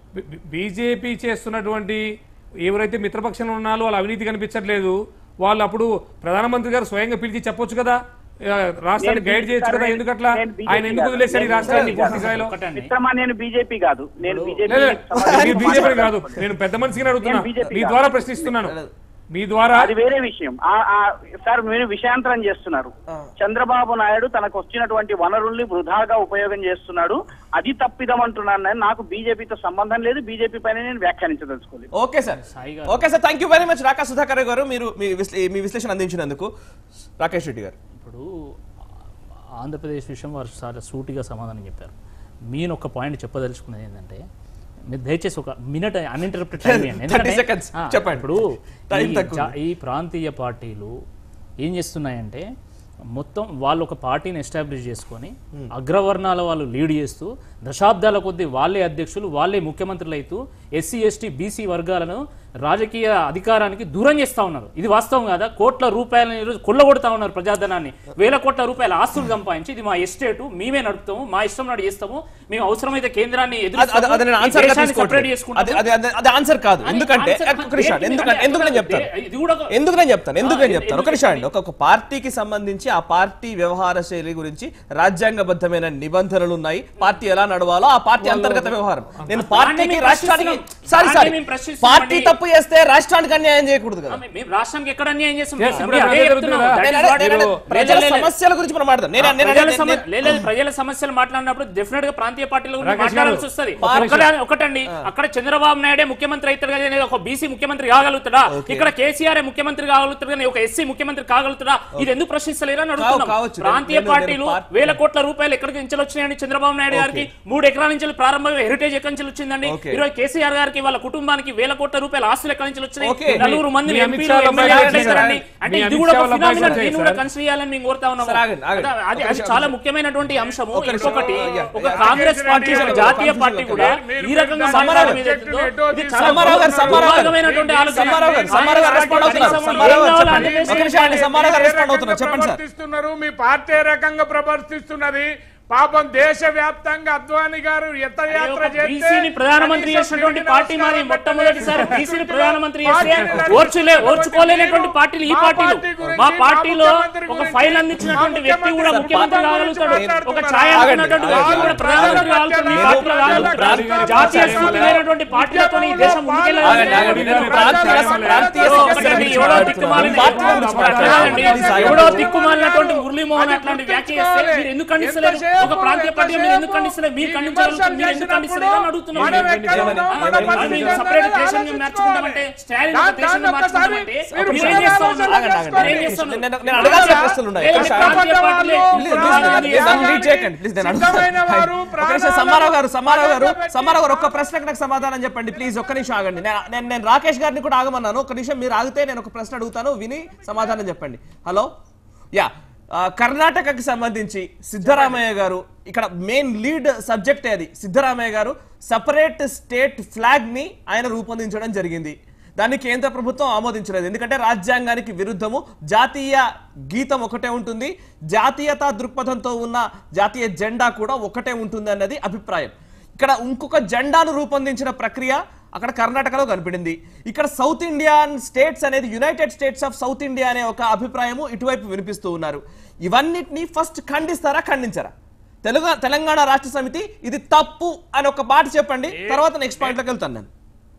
S7: బీజేపీ చేస్తున్నటువంటి ఎవరైతే మిత్రపక్షంలో ఉన్నారో వాళ్ళ అవినీతి కనిపించట్లేదు వాళ్ళు అప్పుడు ప్రధానమంత్రి గారు స్వయంగా పిలిచి చెప్పొచ్చు కదా ఆ, రాష్ట్రాన్ని
S9: నేను
S7: గైడ్ చేయొచ్చు కదా
S9: నేను
S7: ఎందుకట్లా
S9: BJP
S7: ఆయన ఎందుకు
S9: కాదు.
S7: వదిలేశాడు ఈ
S9: నేను
S7: రాష్ట్రాన్ని
S9: BJP
S7: పూర్తి స్థాయిలో
S4: ఒకటండి.
S9: మిత్రమా నేను బీజేపీ కాదు నేను బీజేపీ
S7: లేదు, లేదు. మీరు బీజేపీ కాదు నేను పెద్ద మనిషిని అడుగుతున్నా
S9: నేను BJP
S7: మీ
S9: కాదు.
S7: ద్వారా ప్రశ్నిస్తున్నాను మీ ద్వారా
S9: అది వేరే విషయం ఆ- ఆ సార్ మీరు విషయాంతరం చేస్తున్నారు చంద్రబాబు నాయుడు తనకు వచ్చినటువంటి వనరుల్ని వృధాగా ఉపయోగం చేస్తున్నాడు అది తప్పిదం అంటున్నాను నేను. నాకు బీజేపీతో సంబంధం లేదు బీజేపీ పైన నేను వ్యాఖ్యానించదలుచుకోలేదు
S1: ఓకే సార్
S4: సాయి గారు.
S1: Okay sir thank you very much Rakesh Sudhakar గారు మీరు మీ విశ్లే- మీ విశ్లేషణ అందించినందుకు రాకేష్ రెడ్డి గారు
S4: ఇప్పుడు ఆంధ్రప్రదేశ్ విషయం వారు చాలా సూటిగా సమాధానం చెప్పారు నేను ఒక పాయింట్ చెప్పదలుచుకున్నది ఏంటంటే మీరు దయచేసి ఒక మినిట్ అన్ఇంటరప్టెడ్ టైం ఇవ్వండి.
S1: 30
S4: ఎందుకంటే,
S1: seconds.
S4: ఆ,
S1: చెప్పండి.
S4: ఇప్పుడు
S1: Time
S4: ఈ
S1: తక్కువ
S4: జా- ఈ ప్రాంతీయ పార్టీలు ఏం చేస్తున్నాయంటే మొత్తం వాళ్ళు ఒక పార్టీని ఎస్టాబ్లిష్ చేసుకొని అగ్రవర్ణాల వాళ్ళు లీడ్ చేస్తూ దశాబ్దాల కొద్దీ వాళ్ళే అధ్యక్షులు వాళ్ళే ముఖ్యమంత్రులు అవుతూ ఎస్సీ ఎస్టీ బీసీ వర్గాలను రాజకీయ అధికారానికి దూరం చేస్తా ఉన్నారు ఇది వాస్తవం కదా కోట్ల రూపాయలను ఈరోజు కొల్లగొడతా ఉన్నారు ప్రజాధనాన్ని వేల కోట్ల రూపాయల ఆస్తులు సంపాదించి ఇది మా ఎస్టేటు మేమే నడుపుతాము మా ఇష్టం నాడు చేస్తాము మేము అవసరమైతే కేంద్రాన్ని
S1: అది- అది-
S4: ఎదురుస్తాము,
S1: అది నేను
S4: ఈ
S1: ఆన్సర్ గా
S4: దేశాన్ని
S1: తీసుకోవట్లేదు.
S4: separate చేసుకుంటాము.
S1: అది- అది- అది- అది ఆన్సర్ కాదు
S4: అని
S1: ఎందుకంటే
S4: ఆన్సర్
S1: ఒక నిమిషం,
S4: దేనికి
S1: ఎందుకంటే
S4: అంటే
S1: ఎందుకు నేను
S4: అంటే
S1: చెప్తాను
S4: ఇది కూడా ఒక-
S1: ఎందుకు నేను చెప్తాను ఎందుకు నేను
S4: ఆ,
S1: చెప్తాను ఒక
S4: ఎందుకు
S1: నిమిషం అండి ఒక ఒక పార్టీకి సంబంధించి ఆ పార్టీ వ్యవహార శైలి గురించి రాజ్యాంగబద్ధమైన నిబంధనలు ఉన్నాయి పార్టీ ఎలా నడవాలో ఆ పార్టీ అంతర్గత వ్యవహారం నేను పార్టీకి
S4: మేము
S1: రాష్ట్రానికి
S4: ప్రశ్నిస్తున్నాం.
S1: సారీ
S4: దాన్ని
S1: సారీ
S4: మేము ప్రశ్నిస్తున్నామండి.
S1: పార్టీ తప్పు చేస్తే రాష్ట్రానికి అన్యాయం చేయకూడదు కదా
S4: ఆమె- మేము రాష్ట్రానికి ఎక్కడ అన్యాయం చేస్తాం
S7: Yes,
S4: మేము
S7: ఇప్పుడు
S4: అదే
S7: అదే
S4: చెప్తున్నాం.
S7: జరుగుతుంది
S4: That
S1: నేను
S4: is
S1: అదే-
S4: what
S1: నేను
S4: మీరు-
S1: అదే ప్రజల
S4: లేదు, లేదు, లేదు.
S1: సమస్యల గురించి మనం మాట్లాడదాం నేను నేను
S4: ప్రజల
S1: నేను-
S4: సమ-
S1: నేను-
S4: లేదు, లేదు, ప్రజల సమస్యలు మాట్లాడినప్పుడు డెఫినెట్ గా ప్రాంతీయ పార్టీల గురించి
S7: రాకేష్
S4: మాట్లాడాల్సి
S7: గారు,
S4: వస్తుంది
S7: ఒక్క
S4: ఒకటే- ఒకటండి అక్కడ చంద్రబాబు నాయుడే ముఖ్యమంత్రి అవుతాడు కానీ నేను ఒక బీసీ ముఖ్యమంత్రి కాగలుగుతాడా ఇక్కడ కేసీఆర్ ముఖ్యమంత్రి కాగలుగుతాడు కానీ ఒక ఎస్సీ ముఖ్యమంత్రి కాగలుగుతాడా ఇది ఎందుకు ప్రశ్నిస్తలేరు అని అడుగుతున్నాం
S1: కావచ్చు.
S4: ప్రాంతీయ
S1: నేను- నేను
S4: పార్టీలు
S1: పార్టీ-
S4: వేల కోట్ల రూపాయలు ఎక్కడికి నుంచి వచ్చినాయని చంద్రబాబు నాయుడు గారికి మూడు ఎకరాల నుంచి ప్రారంభంగా హెరిటేజ్ ఎక్కడి నుంచి వచ్చిందండి
S1: ఓకే.
S4: ఈరోజు కేసీఆర్ గారికి వాళ్ళ కుటుంబానికి వేల కోట్ల రూపాయల ఆస్తులు ఎక్కడి నుంచి వచ్చినాయి
S1: ఓకే.
S4: నలుగురు మంది
S7: మీ అమిత్
S4: ఎంపీలు
S7: షా
S4: ఎమ్మెల్యేలు
S7: అబ్బాయి
S4: ఎట్లా ఇస్తారండి?
S7: సార్,
S4: అంటే
S7: మీ
S4: ఇది
S7: అమిత్
S4: కూడా
S7: షా
S4: ఒక
S7: వాళ్ళ అబ్బాయి
S4: phenomenon.
S7: సార్,
S4: దీన్ని కూడా
S7: సార్.
S4: కన్సిడర్ చేయాలని మేము కోరుతా ఉన్నాము
S1: సార్, ఆగండి, ఆగండి.
S4: అది- అది
S1: ఒక
S4: అది
S1: నిమిషం,
S4: చాలా
S1: ఆగండి.
S4: ముఖ్యమైనటువంటి అంశము
S1: ఒక నిమిషం.
S4: ఇంకొకటి
S1: యా,
S4: ఒక
S1: యా.
S4: కాంగ్రెస్ పార్టీ ఒక
S1: మీరు
S4: జాతీయ
S1: confuse
S4: పార్టీ కూడా
S1: అవ్వకండి.
S4: ఈ రకంగా
S7: మీరు
S4: మాట్లాడడం
S7: మీరు
S4: ఏదైతుందో
S7: మీరు
S4: ఇది
S7: మీరు
S4: చాలా
S1: సమ్మారావు గారు, సమ్మారావు గారు.
S4: దుర్మార్గమైనటువంటి ఆలోచన.
S1: సమ్మారావు గారు, సమ్మారావు గారు రెస్పాండ్ అవుతున్నారు.
S4: కనీసం
S1: సమ్మారావు గారు
S4: ఏం కావాలో
S1: చెప్పండి.
S4: అన్ని
S1: ఒక నిమిషం అండి, సమ్మారావు గారు రెస్పాండ్ అవుతున్నారు చెప్పండి సార్
S6: ప్రవర్తిస్తున్నారు మీ పార్టీ ఏ రకంగా ప్రవర్తిస్తున్నది పాపం దేశ వ్యాప్తంగా అద్వాని గారు ఎత్తయాత్ర చేస్తే
S4: బీసీని ప్రధానమంత్రి
S6: కనీసం
S4: చేసినటువంటి
S6: తిరిగి
S4: పార్టీ మాది
S6: నమస్కారం
S4: మొట్టమొదటిసారి
S6: పెట్టలేదు.
S4: బీసీని ప్రధానమంత్రి చేస్తే
S6: పార్టీని
S4: ఓర్చులే
S6: నడిపిస్తున్నారు.
S4: ఓర్చుకోలేనటువంటి పార్టీలు ఈ
S6: మా
S4: పార్టీలు
S6: పార్టీ గురించి,
S4: మా
S6: మా
S4: పార్టీలో
S6: ముఖ్యమంత్రి
S4: ఒక
S6: గురించి,
S4: ఫైల్ అందించినటువంటి
S6: మా
S4: వ్యక్తి కూడా
S6: ముఖ్యమంత్రి
S4: ముఖ్యమంత్రి
S6: గురించి
S4: కాగలుగుతాడు ఒక
S6: మాట్లాడుతున్నారు.
S4: ఛాయ
S1: ఆగండి,
S4: అనుకున్నటువంటి
S1: ఆగండి.
S4: వ్యక్తి కూడా ప్రధానమంత్రి కాగలుగుతాడు మీ పార్టీలో కాగలుగుతాడు జాతీయ స్ఫూర్తి లేనటువంటి పార్టీలతో ఈ దేశం
S1: ఆగండి, ఆగండి. నేను ప్రాంతీయ ప్రాంతీయ సమస్యల
S4: ఒకటి
S1: గురించి
S4: ఎవడో
S1: మాట్లాడుతున్నాను.
S4: దిక్కుమాలిన
S1: మీ పార్టీ గురించి మాట్లాడుతున్నాను.
S4: కాదండి.
S1: ప్లీజ్ ఆగండి.
S4: ఎవడో దిక్కుమాలినటువంటి మురళీమోహన్ అట్లాంటి వ్యాఖ్య చేస్తే మీరు ఎందుకు ఖండిస్తలేదు ఒక ప్రాంతీయ పార్టీ మీరు ఎందుకు ఖండిస్తలేదు మీరు ఖండించగలుగుతారు మీరు ఎందుకు ఖండిస్తలేదు అని అడుగుతున్నాం
S6: మనం ఎక్కడ ఉన్నాం? మన
S1: ఏమని?
S6: పరిస్థితి
S4: మీరు సపరేట్
S6: ఏంటనేది
S4: దేశం మేము మార్చుకుంటామంటే స్టాలిన్ ఒక
S6: దాన్ని
S4: దేశం
S6: ఒక్కసారి
S4: మార్చుకుంటామంటే
S6: మీరు
S4: మీరు ఏం చేస్తా ఉన్నారు?
S1: ఆగండి, ఆగండి.
S4: మీరు ఏం చేస్తున్నారు?
S1: నేను- నేను అడగాల్సిన ప్రశ్నలు ఉన్నాయి.
S4: లేదు,
S1: ఒక నిమిషం
S4: ప్రాంతీయ
S6: ఆగండి.
S4: పార్టీలే
S1: ప్లీజ్, ప్లీజ్,
S4: ప్రాంతీయ
S1: ప్లీజ్, నన్ను లీడ్ చేయకండి. ప్లీజ్, నేను అడుగుతాను.
S6: సిద్ధమైన వారు
S1: ఒక నిమిషం, సమ్మారావు గారు సమ్మారావు గారు సమ్మారావు గారు ఒక్క ప్రశ్నకు నాకు సమాధానం చెప్పండి ప్లీజ్ ఒక్క నిమిషం ఆగండి నేను నేను నేను రాకేష్ గారిని కూడా ఆగమన్నాను ఒక నిమిషం మీరు ఆగితే నేను ఒక ప్రశ్న అడుగుతాను విని సమాధానం చెప్పండి హలో యా ఆ, కర్ణాటకకి సంబంధించి సిద్ధరామయ్య గారు ఇక్కడ మెయిన్ లీడ్ సబ్జెక్ట్ అది సిద్ధరామయ్య గారు సపరేట్ స్టేట్ ఫ్లాగ్ ని ఆయన రూపొందించడం జరిగింది దాన్ని కేంద్ర ప్రభుత్వం ఆమోదించలేదు ఎందుకంటే రాజ్యాంగానికి విరుద్ధము జాతీయ గీతం ఒకటే ఉంటుంది జాతీయతా దృక్పథంతో ఉన్న జాతీయ జెండా కూడా ఒకటే ఉంటుంది అన్నది అభిప్రాయం ఇక్కడ ఇంకొక జెండాను రూపొందించిన ప్రక్రియ అక్కడ కర్ణాటకలో కనిపడింది ఇక్కడ సౌత్ ఇండియన్ స్టేట్స్ అనేది united states of south India అనే ఒక అభిప్రాయము ఇటువైపు వినిపిస్తూ ఉన్నారు ఇవన్నిటిని ఫస్ట్ ఖండిస్తారా ఖండించరా తెలుగు తెలంగాణ రాష్ట్ర సమితి ఇది తప్పు అని ఒక మాట చెప్పండి తర్వాత నెక్స్ట్ పాయింట్లోకి వెళ్తాను నేను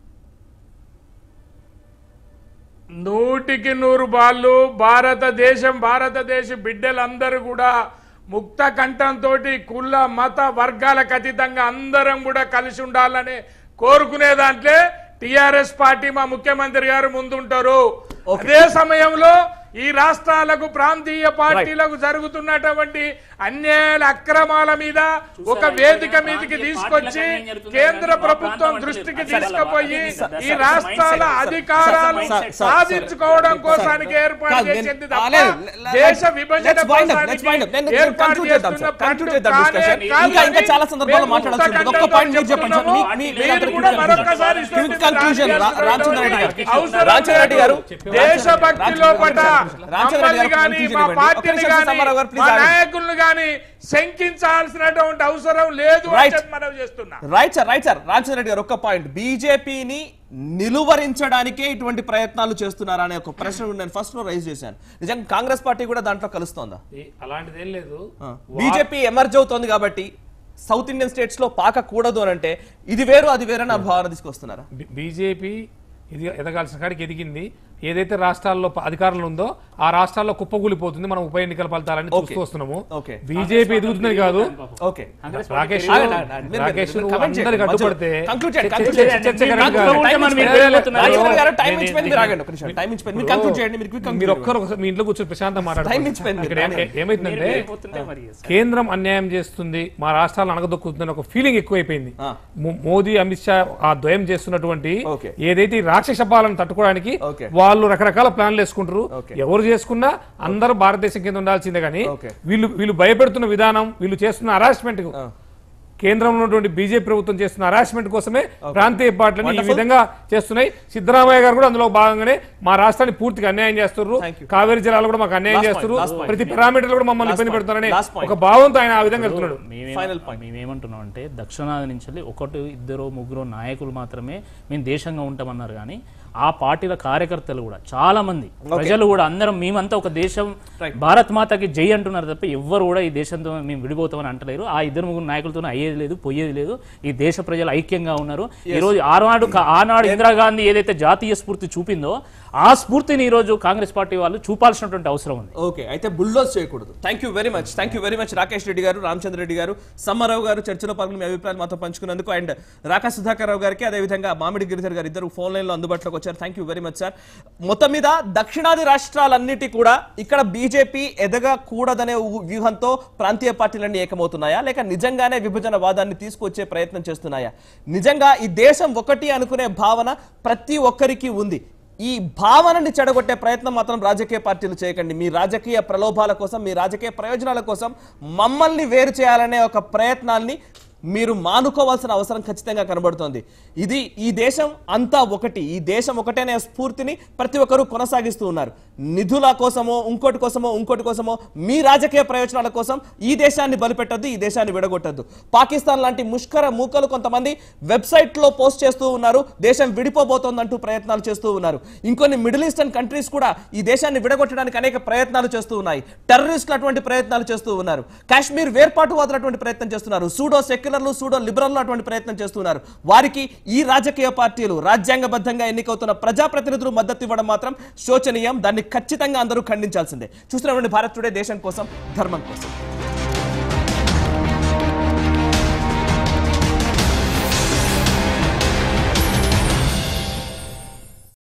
S6: నూటికి నూరు బాళ్ళు భారతదేశం భారతదేశ బిడ్డలందరూ కూడా ముక్త కంఠంతో కుల మత వర్గాలకు అతీతంగా అందరం కూడా కలిసి ఉండాలని కోరుకునే దాంట్లో టిఆర్ఎస్ పార్టీ మా ముఖ్యమంత్రి గారు ముందుంటారు అదే సమయంలో ఈ రాష్ట్రాలకు ప్రాంతీయ పార్టీలకు జరుగుతున్నటువంటి అన్యాయాల అక్రమాల మీద ఒక వేదిక మీదకి తీసుకొచ్చి కేంద్ర ప్రభుత్వం దృష్టికి తీసుకుపోయి ఈ రాష్ట్రాల అధికారాలు సాధించుకోవడం కోసానికి ఏర్పాటు చేసింది తప్ప దేశ విభజన కోసానికి ఏర్పాటు చేస్తున్న పట్టు కానే కాదు
S1: ఇంకా ఇంకా
S6: అని
S1: చాలా సందర్భాల్లో
S6: మేము
S1: మాట్లాడాల్సి ఉంటుంది ఒక్క
S6: ముక్త
S1: పాయింట్ మీరు చెప్పండి సార్. మీ- మీ- మీ
S6: మీరు
S1: అందరికీ
S6: కూడా
S1: conclusion.
S6: మరొకసారి
S1: Quick conclusion. రా- రామచంద్ర రెడ్డి గారు
S6: అవసరం
S1: రామచంద్ర రెడ్డి గారు
S6: దేశభక్తి లోపల
S1: రామచంద్ర రెడ్డి
S6: మమ్మల్ని
S1: గారు
S6: గాని
S1: conclusion
S6: మా
S1: ఇవ్వండి. ఒక్క
S6: పార్టీని
S1: నిమిషం
S6: గాని
S1: సమారావు గారు,
S6: మా
S1: please ఆగండి.
S6: నాయకులను గాని శంకించాల్సినటువంటి అవసరం లేదు అని
S1: Right.
S6: చెప్పి మనవి చేస్తున్నా
S1: right sir right sir Ramachandra Reddy గారు ఒక్క పాయింట్ బీజేపీని నిలువరించడానికే ఇటువంటి ప్రయత్నాలు చేస్తున్నారా అనే ఒక ప్రశ్న నేను ఫస్ట్ లో రైజ్ చేశాను నిజంగా కాంగ్రెస్ పార్టీ కూడా దాంట్లో కలుస్తోందా
S7: అలాంటిదేం లేదు
S1: బీజేపీ ఎమర్జ్ అవుతోంది కాబట్టి సౌత్ ఇండియన్ స్టేట్స్ లో పాకకూడదు అని అంటే ఇది వేరు అది వేరు అని భావన తీసుకొస్తున్నారా
S7: బీజేపీ ఇది ఎదగాల్సిన కాడికి ఎదిగింది ఏదైతే రాష్ట్రాల్లో ప- అధికారంలో ఉందో ఆ రాష్ట్రాల్లో కుప్పకూలిపోతుంది మనం ఉప ఎన్నికల ఫలితాలని
S1: Okay.
S7: చూస్తూ వస్తున్నాము
S1: Okay.
S7: బీజేపీ ఎదుగుతున్నది కాదు
S1: ఓకే
S7: రాకేష్
S1: ఆగండి, ఆగండి, ఆగండి. మీరు-
S7: రాకేష్
S1: మీరు
S7: నువ్వు
S1: comment చేయండి.
S7: అందరికి అడ్డుపడితే
S1: మధ్యలో conclude చేయండి,
S7: చర్చ-
S1: conclude
S7: చర్చ-
S1: చేయండి.
S7: చర్చ
S1: మీరు
S7: కనుక
S1: conclude
S7: కాదు.
S1: చేయండి.
S4: మరి మీరు
S1: Time
S4: వెళ్ళిపోతున్నారు.
S1: రాజేంద్ర గారు టైం
S7: నేను-
S1: ఇచ్చిపోయింది మీరు ఆగండి ఒక నిమిషం టైం ఇచ్చిపోయింది మీరు కంక్లూడ్ చేయండి మీరు quick conclude
S7: మీరు
S1: చేయండి.
S7: ఒక్కరు మీ ఇంట్లో కూర్చొని ప్రశాంతంగా
S1: Time
S7: మాట్లాడుతున్నారు
S1: ఇచ్చిపోయింది.
S7: ఇక్కడ ఏం- ఏమైతుందంటే
S4: వెళ్ళిపోతుంటే మరి
S7: కేంద్రం అన్యాయం చేస్తుంది మా రాష్ట్రాలను అనగదొక్కుతుందని ఒక ఫీలింగ్ ఎక్కువైపోయింది
S1: ఆ.
S7: మో- మోదీ అమిత్ షా ఆ ద్వయం చేస్తున్నటువంటి
S1: Okay.
S7: ఏదైతే ఈ రాక్షస పాలన తట్టుకోవడానికి
S1: Okay.
S7: వాళ్ళు రకరకాల ప్లాన్లు వేసుకుంటారు
S1: Okay.
S7: ఎవరు చేసుకున్నా అందరూ భారతదేశం కింద ఉండాల్సిందే కానీ
S1: Okay.
S7: వీళ్ళు వీళ్ళు భయపెడుతున్న విధానం వీళ్ళు చేస్తున్న హరాస్మెంట్ కేంద్రంలో ఉన్నటువంటి బీజేపీ ప్రభుత్వం చేస్తున్న హరాస్మెంట్ కోసమే ప్రాంతీయ పార్టీలను ఈ
S1: Wonderful.
S7: విధంగా చేస్తున్నాయి సిద్ధరామయ్య గారు కూడా అందులో భాగంగానే మా రాష్ట్రాన్ని పూర్తిగా అన్యాయం చేస్తున్నారు
S1: Thank you.
S7: కావేరీ జిల్లాలో కూడా మాకు అన్యాయం
S1: Last point,
S7: చేస్తున్నారు
S1: last point.
S7: ప్రతి పారామీటర్ కూడా మమ్మల్ని
S1: Last
S7: ఇబ్బంది
S1: point,
S7: పెడుతున్నారని
S1: last point.
S7: ఒక భావంతో ఆయన ఆ విధంగా వెళ్తున్నాడు
S1: Final point.
S4: మేమేమంటున్నాం అంటే దక్షిణాది నుంచి వెళ్ళి ఒకటి ఇద్దరు ముగ్గురు నాయకులు మాత్రమే మేము దేశంగా ఉంటామన్నారు కానీ ఆ పార్టీల కార్యకర్తలు కూడా చాలా మంది ప్రజలు కూడా అందరం మేమంతా ఒక దేశం
S1: Right.
S4: భారత్ మాతకి జై అంటున్నారు తప్ప ఎవ్వరు కూడా ఈ దేశంతో మేము విడిపోతామని అంటలేరు ఆ ఇద్దరు ముగ్గురు నాయకులతో అయ్యేది లేదు పోయేది లేదు ఈ దేశ ప్రజలు ఐక్యంగా ఉన్నారు ఈ రోజు ఆనాడు ఆనాడు ఇందిరాగాంధీ ఏదైతే జాతీయ స్ఫూర్తి చూపిందో ఆ స్ఫూర్తిని ఈ రోజు కాంగ్రెస్ పార్టీ వాళ్ళు చూపాల్సినటువంటి అవసరం ఉంది
S1: ఓకే అయితే బుల్డోజ్ చేయకూడదు thank you very much thank you very much Rakesh Reddy గారు రామచంద్ర రెడ్డి గారు సమ్మారావు గారు చర్చలో పాల్గొని మీ అభిప్రాయాలు మాతో పంచుకున్నందుకు అండ్ రాకా సుధాకర్ రావు గారికి అదేవిధంగా మామిడి గిరిధర్ గారు ఇద్దరు ఫోన్ లైన్ లో అందుబాటులోకి వచ్చారు thank you very much sir మొత్తం మీద దక్షిణాది రాష్ట్రాలన్నిటి కూడా ఇక్కడ బీజేపీ ఎదగకూడదనే ఊ- వ్యూహంతో ప్రాంతీయ పార్టీలన్నీ ఏకమవుతున్నాయా లేక నిజంగానే విభజన వాదాన్ని తీసుకొచ్చే ప్రయత్నం చేస్తున్నాయా నిజంగా ఈ దేశం ఒకటి అనుకునే భావన ప్రతి ఒక్కరికి ఉంది ఈ భావనని చెడగొట్టే ప్రయత్నం మాత్రం రాజకీయ పార్టీలు చేయకండి మీ రాజకీయ ప్రలోభాల కోసం మీ రాజకీయ ప్రయోజనాల కోసం మమ్మల్ని వేరు చేయాలనే ఒక ప్రయత్నాల్ని మీరు మానుకోవాల్సిన అవసరం ఖచ్చితంగా కనబడుతోంది ఇది ఈ దేశం అంతా ఒకటి ఈ దేశం ఒకటేనే స్ఫూర్తిని ప్రతి ఒక్కరూ కొనసాగిస్తూ ఉన్నారు నిధుల కోసమో ఇంకోటి కోసమో ఇంకోటి కోసమో మీ రాజకీయ ప్రయోజనాల కోసం ఈ దేశాన్ని బలిపెట్టద్దు ఈ దేశాన్ని విడగొట్టద్దు పాకిస్తాన్ లాంటి ముష్కర మూకలు కొంతమంది వెబ్సైట్లో పోస్ట్ చేస్తూ ఉన్నారు దేశం విడిపోబోతోందంటూ ప్రయత్నాలు చేస్తూ ఉన్నారు ఇంకొన్ని మిడిల్ ఈస్టర్న్ కంట్రీస్ కూడా ఈ దేశాన్ని విడగొట్టడానికి అనేక ప్రయత్నాలు చేస్తూ ఉన్నాయి టెర్రరిస్టులు అటువంటి ప్రయత్నాలు చేస్తూ ఉన్నారు కాశ్మీర్ వేర్పాటువాదులు అటువంటి ప్రయత్నం చేస్తున్నారు సూడో సెక్యులర్లు సూడో లిబరల్లు అటువంటి ప్రయత్నం చేస్తున్నారు వారికి ఈ రాజకీయ పార్టీలు రాజ్యాంగబద్ధంగా ఎన్నికవుతున్న ప్రజాప్రతినిధులు మద్దతు ఇవ్వడం మాత్రం శోచనీయం దాన్ని ఖచ్చితంగా అందరూ ఖండించాల్సిందే చూస్తున్నటువంటి భారత్ టుడే దేశం కోసం ధర్మం కోసం